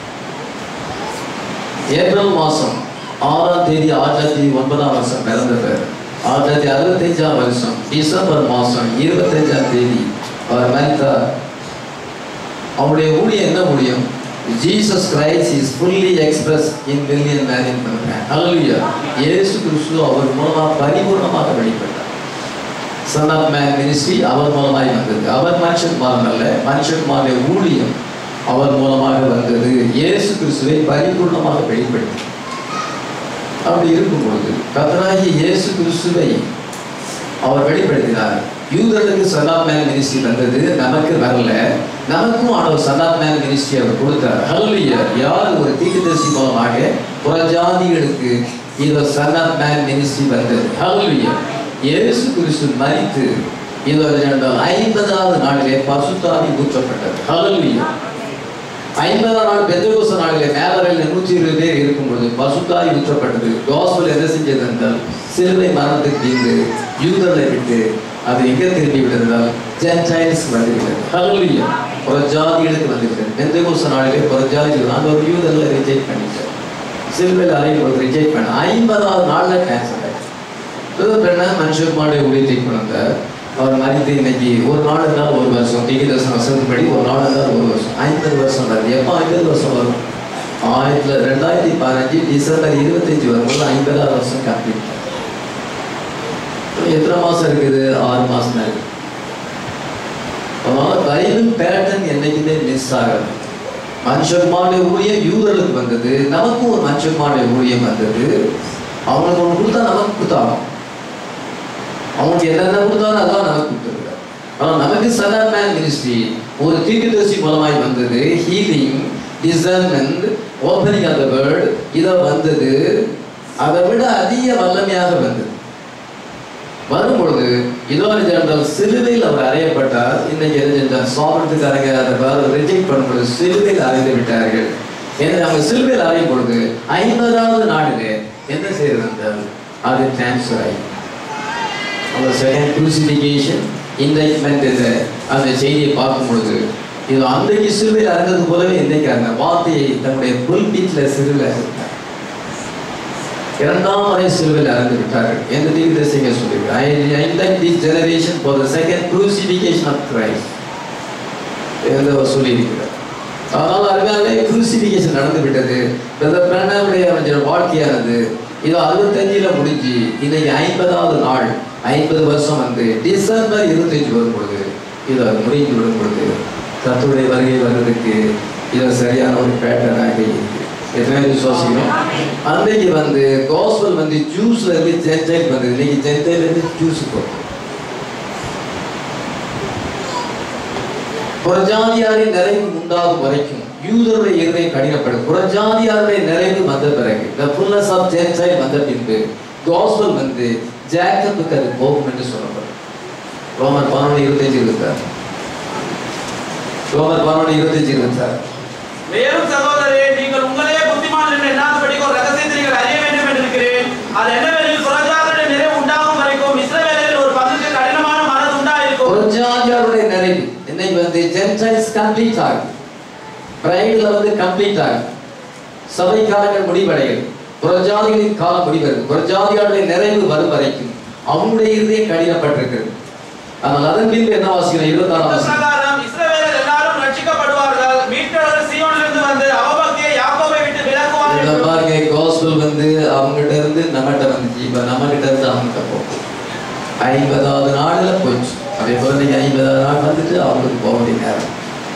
ஏப்ரல் மாதம் ஆறாம் தேதி ஆயிரத்தி தொள்ளாயிரத்தி ஒன்பதாம் வருஷம் பிறந்தவர் ஆயிரத்தி தொள்ளாயிரத்தி அறுபத்தஞ்சாம் வருஷம் டிசம்பர் மாதம் இருபத்தஞ்சாம் தேதி அவர் மறித்தார் அவருடைய ஊழியம் என்ன ஊழியம் Jesus Christ is fully express in million man in ஹalleluya இயேசு கிறிஸ்து அவர் மூலமாக பரிபூர்ணமாக வெளிப்பட்டார் சன் ஆஃப் மேன் மினிஸ்ட்ரி அவர் மூலமாய் வந்தது அவர் மனுஷன் மூலம் அல்ல மனுஷன் ஊழியம் அவர் மூலமாக வந்தது இயேசு கிறிஸ்துவை பரிபூர்ணமாக வெளிப்படுத்தி அப்படி இருக்கும்பொழுது கத்தராகி இயேசு கிறிஸ்துவை அவர் வெளிப்படுத்தினார் யூதர்களுக்கு சன் ஆஃப் மேன் மினிஸ்ட்ரி வந்தது நமக்கு வரல நமக்கும் ஆண்டவர் சன் ஆஃப் மேன் மினிஸ்ட்ரி அவர் கொடுத்தார் ஹல்லுயா யார் ஒரு தீர்க்கதரிசி மூலமாக புறஜாதிகளுக்கு இதோ சன் ஆஃப் மேன் மினிஸ்ட்ரி வந்தது ஹல்லுயா இயேசு கிறிஸ்து மரித்து இதோ என்றால் ஐம்பதாவது நாளிலே பசுத்தாவி ஊற்றப்பட்டது ஹல்லுயா ஐம்பதாம் நாள் பெந்தகோச நாளிலே மேலறையில் நூற்றி இருபது பேர் இருக்கும்பொழுது பசுத்தாய் ஊற்றப்பட்டது காஸ்பல் என்ன செஞ்சது என்றால் சிலுவை மரணத்துக்கு தீர்ந்து யூதர்களை விட்டு அது எங்கே திரும்பி விட்டதால் ஜென்டைல்ஸ் வந்துவிட்டது ஹல்லுயா புறஜாதிகளுக்கு வந்துவிட்டது பெந்தகோச நாளிலே புறஜாதிகள் அந்த ஒரு யூதர்களை ரிஜெக்ட் பண்ணிட்டார் சிலுவையில் அறையில் ஒரு ரிஜெக்ட் பண்ண ஐம்பதாவது நாளில் கேன்சல் ஆயிடுச்சு பெண்ண மனுஷகுமாருடைய ஊழியத்தை கொண்டு அவர் மறித்து இன்னைக்கு ஒரு நாள் இருந்தால் ஒரு வருஷம் டிகி தர்சன வசனத்தின்படி ஒரு நாள் இருந்தால் ஒரு வருஷம் ஐம்பது வருஷம் வருது எப்போ ஐம்பது வருஷம் வரும் ஆயிரத்தி ரெண்டாயிரத்தி பதினஞ்சு டிசம்பர் இருபத்தஞ்சு வரும்போது ஐம்பதாவது வருஷம் கம்ப்ளீட் எத்தனை மாதம் இருக்குது ஆறு மாதம் தான் இருக்குது அதனால பைபிள் பேட்டர்ன் என்னைக்குமே மிஸ் ஆகாது மனுஷகுமாருடைய ஊழியம் யூதர்களுக்கு வந்தது நமக்கும் ஒரு மனுஷகுமாருடைய ஊழியம் வந்தது அவங்களுக்கு ஒன்று கொடுத்தா நமக்கு கொடுத்தாங்க அவங்களுக்கு என்னென்ன கொடுத்தாலும் அதான் நமக்கு கொடுத்துருக்காரு ஆனால் நமக்கு சதர் மேன் மினிஸ்ட்ரி ஒரு தீர்க்கதரிசி மூலமாய் வந்தது healing discernment opening of the word இதை வந்தது அதை விட அதிக வல்லமையாக வந்தது வரும்பொழுது இதோ ஜெனரல் சிலுவையில் அவர் அறையப்பட்டார் இன்னைக்கு என்ன செஞ்சார் சாப்பிட்றதுக்காரங்க அதை ரிஜெக்ட் பண்ணும்பொழுது சிலுவையில் அறைந்து விட்டார்கள் எனவே அவங்க சிலுவையில் அறையும் பொழுது ஐம்பதாவது நாளிலே என்ன செய்யறது என்றால் அது டிரான்ஸ்ஃபர் ஆகி அந்த செகண்ட் குரூசிஃபிகேஷன் இன்டைட்மெண்ட் என்ற அந்த செய்தியை பார்க்கும் பொழுது இது அன்றைக்கு சிலுவையில் அறந்தது போலவே இன்றைக்கு அந்த வார்த்தையை தன்னுடைய புல்பீட்டில் சிலுவையில் இரண்டாம் முறை சிலுவையில் அறந்து விட்டார்கள் எந்த தீர்க்கதரிசிங்க சொல்லியிருக்காங்க I indict this generation for the second crucifixion of Christ என்று அவர் சொல்லியிருக்கிறார் அதனால் அருமையாலே குரூசிஃபிகேஷன் நடந்து விட்டது பிரதர் பிரணாவுடைய வாழ்க்கையானது இது அறுபத்தஞ்சில் முடிஞ்சு இன்னைக்கு ஐம்பதாவது நாள் ஐம்பது வருஷம் வந்து டிசம்பர் இருபத்தஞ்சு வரும் பொழுது இதை முடிந்து விடும் பொழுது கத்துடைய வருகை வர்றதுக்கு இது சரியான ஒரு பேட்டர்னாக இருக்கு எத்தனை பேர் விசுவாசிக்கிறோம் அன்றைக்கு வந்து கோஸ்பல் வந்து ஜூஸ்ல இருந்து ஜென்டைல் வந்தது இன்னைக்கு ஜென்டைல் இருந்து ஜூஸ் போகும் புறஜாதியாரின் நிறைவு உண்டாகும் வரைக்கும் யூதருடைய இருதயம் கடினப்படும் புறஜாதியாருடைய நிறைவு வந்த பிறகு the fullness of gentile வந்த பின்பு gospel வந்து ஜேக்கப்புக்கு அது போகும் என்று சொல்லப்படும் ரோமர் பதினொன்று இருபத்தஞ்சு இருபத்தாறு ரோமர் பதினொன்று இருபத்தஞ்சு இருபத்தாறு மேலும் சகோதரரே நீங்கள் உங்களே புத்திமான் என்று எண்ணாதபடி ஒரு ரகசியத்தை நீங்கள் அறிய வேண்டும் என்று இருக்கிறேன் அது என்னவெனில் புறஜாதியுடைய நிறைவு உண்டாகும் வரைக்கும் இஸ்ரவேலில் ஒரு பங்குக்கு கடினமான மனது உண்டாயிருக்கும் புறஜாதியாருடைய நிறைவு இன்னைக்கு வந்து ஜென்டைல்ஸ் கம்ப்ளீட் ஆகும் பிரைடில் வந்து கம்ப்ளீட் ஆகும் சபை காலங்கள் முடிவடையும் புறஜாதிகளின் காலம் முடிவருது புறஜாதியாருடைய நிறைவு வரும் வரைக்கும் அவங்களுடைய இருதயம் கடினப்பட்டிருக்கிறது ஆனால் அதன் பின்பு என்ன வாசிக்கிறோம் இருபத்தாறாம் இந்த வாசிக்கிறோம் பிரகாரம் இஸ்ரவேலர் எல்லாரும் ரட்சிக்கப்படுவார்கள் மீட்பர்கள் சீயோனிலிருந்து வந்து அவபக்தியை யாக்கோபை விட்டு விலக்குவார் இதை என்றும் பாருங்க காஸ்பல் வந்து அவங்ககிட்ட இருந்து நம்மகிட்ட வந்துச்சு இப்ப நம்ம கிட்ட இருந்து அவங்க போகும் ஐம்பதாவது நாடுல போச்சு அதே போல நீங்க ஐம்பதாவது நாள் வந்துட்டு அவங்களுக்கு போக வேண்டிய நேரம்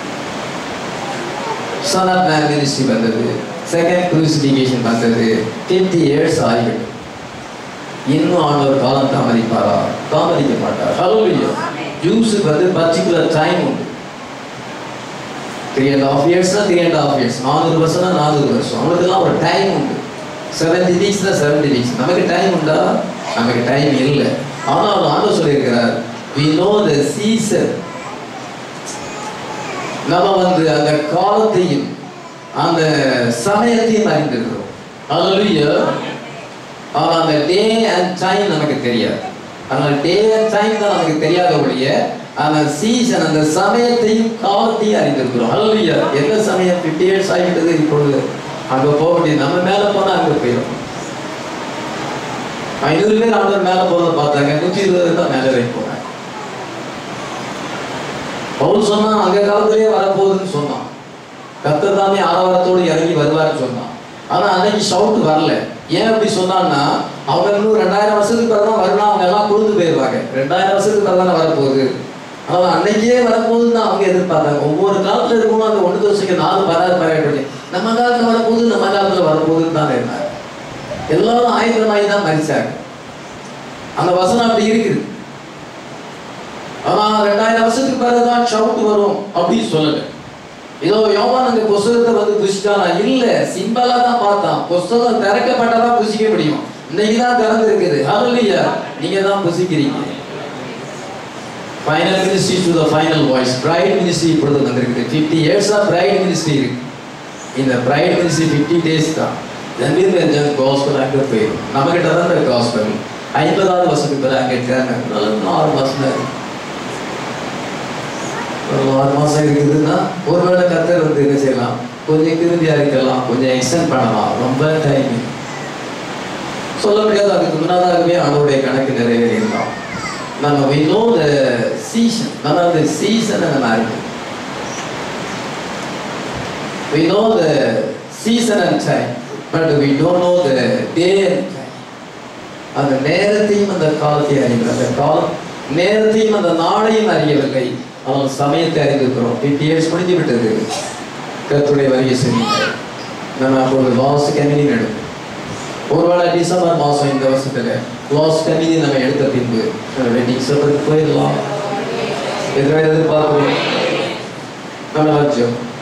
சன் ஆஃப் மேன் மினிஸ்ட்ரி வந்தது செகண்ட் குரூசிஃபிகேஷன் வந்தது ஃபிஃப்டி இயர்ஸ் ஆகிவிடும் இன்னும் ஆண்டவர் காலம் தாமதிப்பாரா தாமதிக்க மாட்டார் ஹலோலியோ ஜூஸுக்கு வந்து பர்டிகுலர் டைம் உண்டு த்ரீ அண்ட் ஆஃப் இயர்ஸ்னா த்ரீ அண்ட் ஆஃப் இயர்ஸ் நானூறு வருஷம்னா நானூறு வருஷம் அவங்களுக்குலாம் ஒரு டைம் உண்டு செவன்டி வீக்ஸ்னா செவன்டி வீக்ஸ் நமக்கு டைம் உண்டா நமக்கு டைம் இல்லை ஆனால் ஆண்டவர் சொல்லியிருக்கிறார் வி நோ த சீசன் நம்ம வந்து அந்த காலத்தையும் அந்த சமயத்தையும் அறிந்திருக்கிறோம் அதுலயே ஆனால் அந்த டே அண்ட் டைம் நமக்கு தெரியாது ஆனால் டே அண்ட் டைம் தான் நமக்கு தெரியாத ஒழிய அந்த சீசன் அந்த சமயத்தையும் காலத்தையும் அறிந்திருக்கிறோம் அல்லையா எந்த சமயம் ஃபிஃப்டி இயர்ஸ் ஆகிட்டது இப்பொழுது அங்கே போக வேண்டியது நம்ம மேலே போனால் அங்கே போயிடும் ஐநூறு பேர் ஆண்டவர் மேலே போகிறத பார்த்தாங்க நூற்றி இருபது தான் மேலே வரைக்கும் போனாங்க பவுல் சொன்னா அங்க காலத்திலேயே வரப்போகுதுன்னு சொன்னான் கர்த்தர் தாமே ஆரவாரத்தோடு இறங்கி வருவார்னு சொன்னான் ஆனா அன்னைக்கு ஷவுட் வரல ஏன் அப்படி சொன்னான்னா அவங்க இன்னும் ரெண்டாயிரம் வருஷத்துக்கு பிறகு தான் வரணும் அவங்க எல்லாம் கொழுந்து போயிருவாங்க ரெண்டாயிரம் வருஷத்துக்கு பிறகு தானே வரப்போகுது ஆனால் அன்னைக்கே வரப்போகுதுன்னு தான் அவங்க எதிர்பார்த்தாங்க ஒவ்வொரு காலத்துல இருக்கும் அந்த ஒன்று தோசைக்கு நாலு பராது பராயப்படி நம்ம காலத்துல வரப்போகுது நம்ம காலத்துல வரப்போகுதுன்னு தான் இருந்தாங்க எல்லாரும் ஆயுதமாகி தான் மறிச்சாங்க அந்த வசனம் அப்படி இருக்குது ஆனா ரெண்டாயிரம் வருஷத்துக்கு பிறகுதான் ஷவுட் வரும் அப்படின்னு சொல்லல ஏதோ யோவான் அந்த புஸ்தகத்தை வந்து புசிச்சானா இல்ல சிம்பிளா தான் பார்த்தான் புஸ்தகம் திறக்கப்பட்டதான் புசிக்க முடியும் இன்னைக்கு தான் திறந்து இருக்குது ஹalleluya நீங்க தான் புசிக்கிறீங்க final ministry to the final voice bride ministry இப்பொழுது வந்திருக்குது fifty years of bride ministry இருக்கு இந்த பிரைட் மினிஸ்ட்ரி ஃபிஃப்டி டேஸ் தான் ஜமீர் வெஞ்சன் காஸ்பல் அங்கே போயிடும் நம்மகிட்ட தான் இந்த காஸ்பல் ஐம்பதாவது வருஷத்துக்கு பிறகு அங்கே இருக்காங்க ஆறு மாசம் தான் இருக்கு ஒரு ஆறு மாசம் இருக்குதுன்னா ஒருவேளை கத்தர் வந்து என்ன செய்யலாம் கொஞ்சம் கிருதியா இருக்கலாம் கொஞ்சம் எக்ஸ்டெண்ட் பண்ணலாம் ரொம்ப டைம் சொல்ல முடியாது அதுக்கு முன்னதாகவே அவனுடைய கணக்கு நிறைவேறிடலாம் நம்ம we know the season நம்ம அந்த சீசனை நம்ம அறிவோம் we know the season and time but we don't know the day and time அந்த நேரத்தையும் அந்த காலத்தையும் அறிவு அந்த காலம் நேரத்தையும் அந்த நாளையும் அறியவில்லை அவன் சமயத்தை அறிந்திருக்கிறோம் ஃபிஃப்டி இயர்ஸ் முடிஞ்சு விட்டது கத்துடைய வரிய சொன்னீங்க நம்ம அப்போது லாஸ்ட் கமினி எடுக்கும் ஒருவேளை டிசம்பர் மாதம் இந்த வருஷத்துல லாஸ்ட் கமினி நம்ம எடுத்த பின்பு வெட்டிங் சொல்றதுக்கு போயிடலாம் எதிராக எதிர்பார்க்கிறோம் நம்ம லட்சம்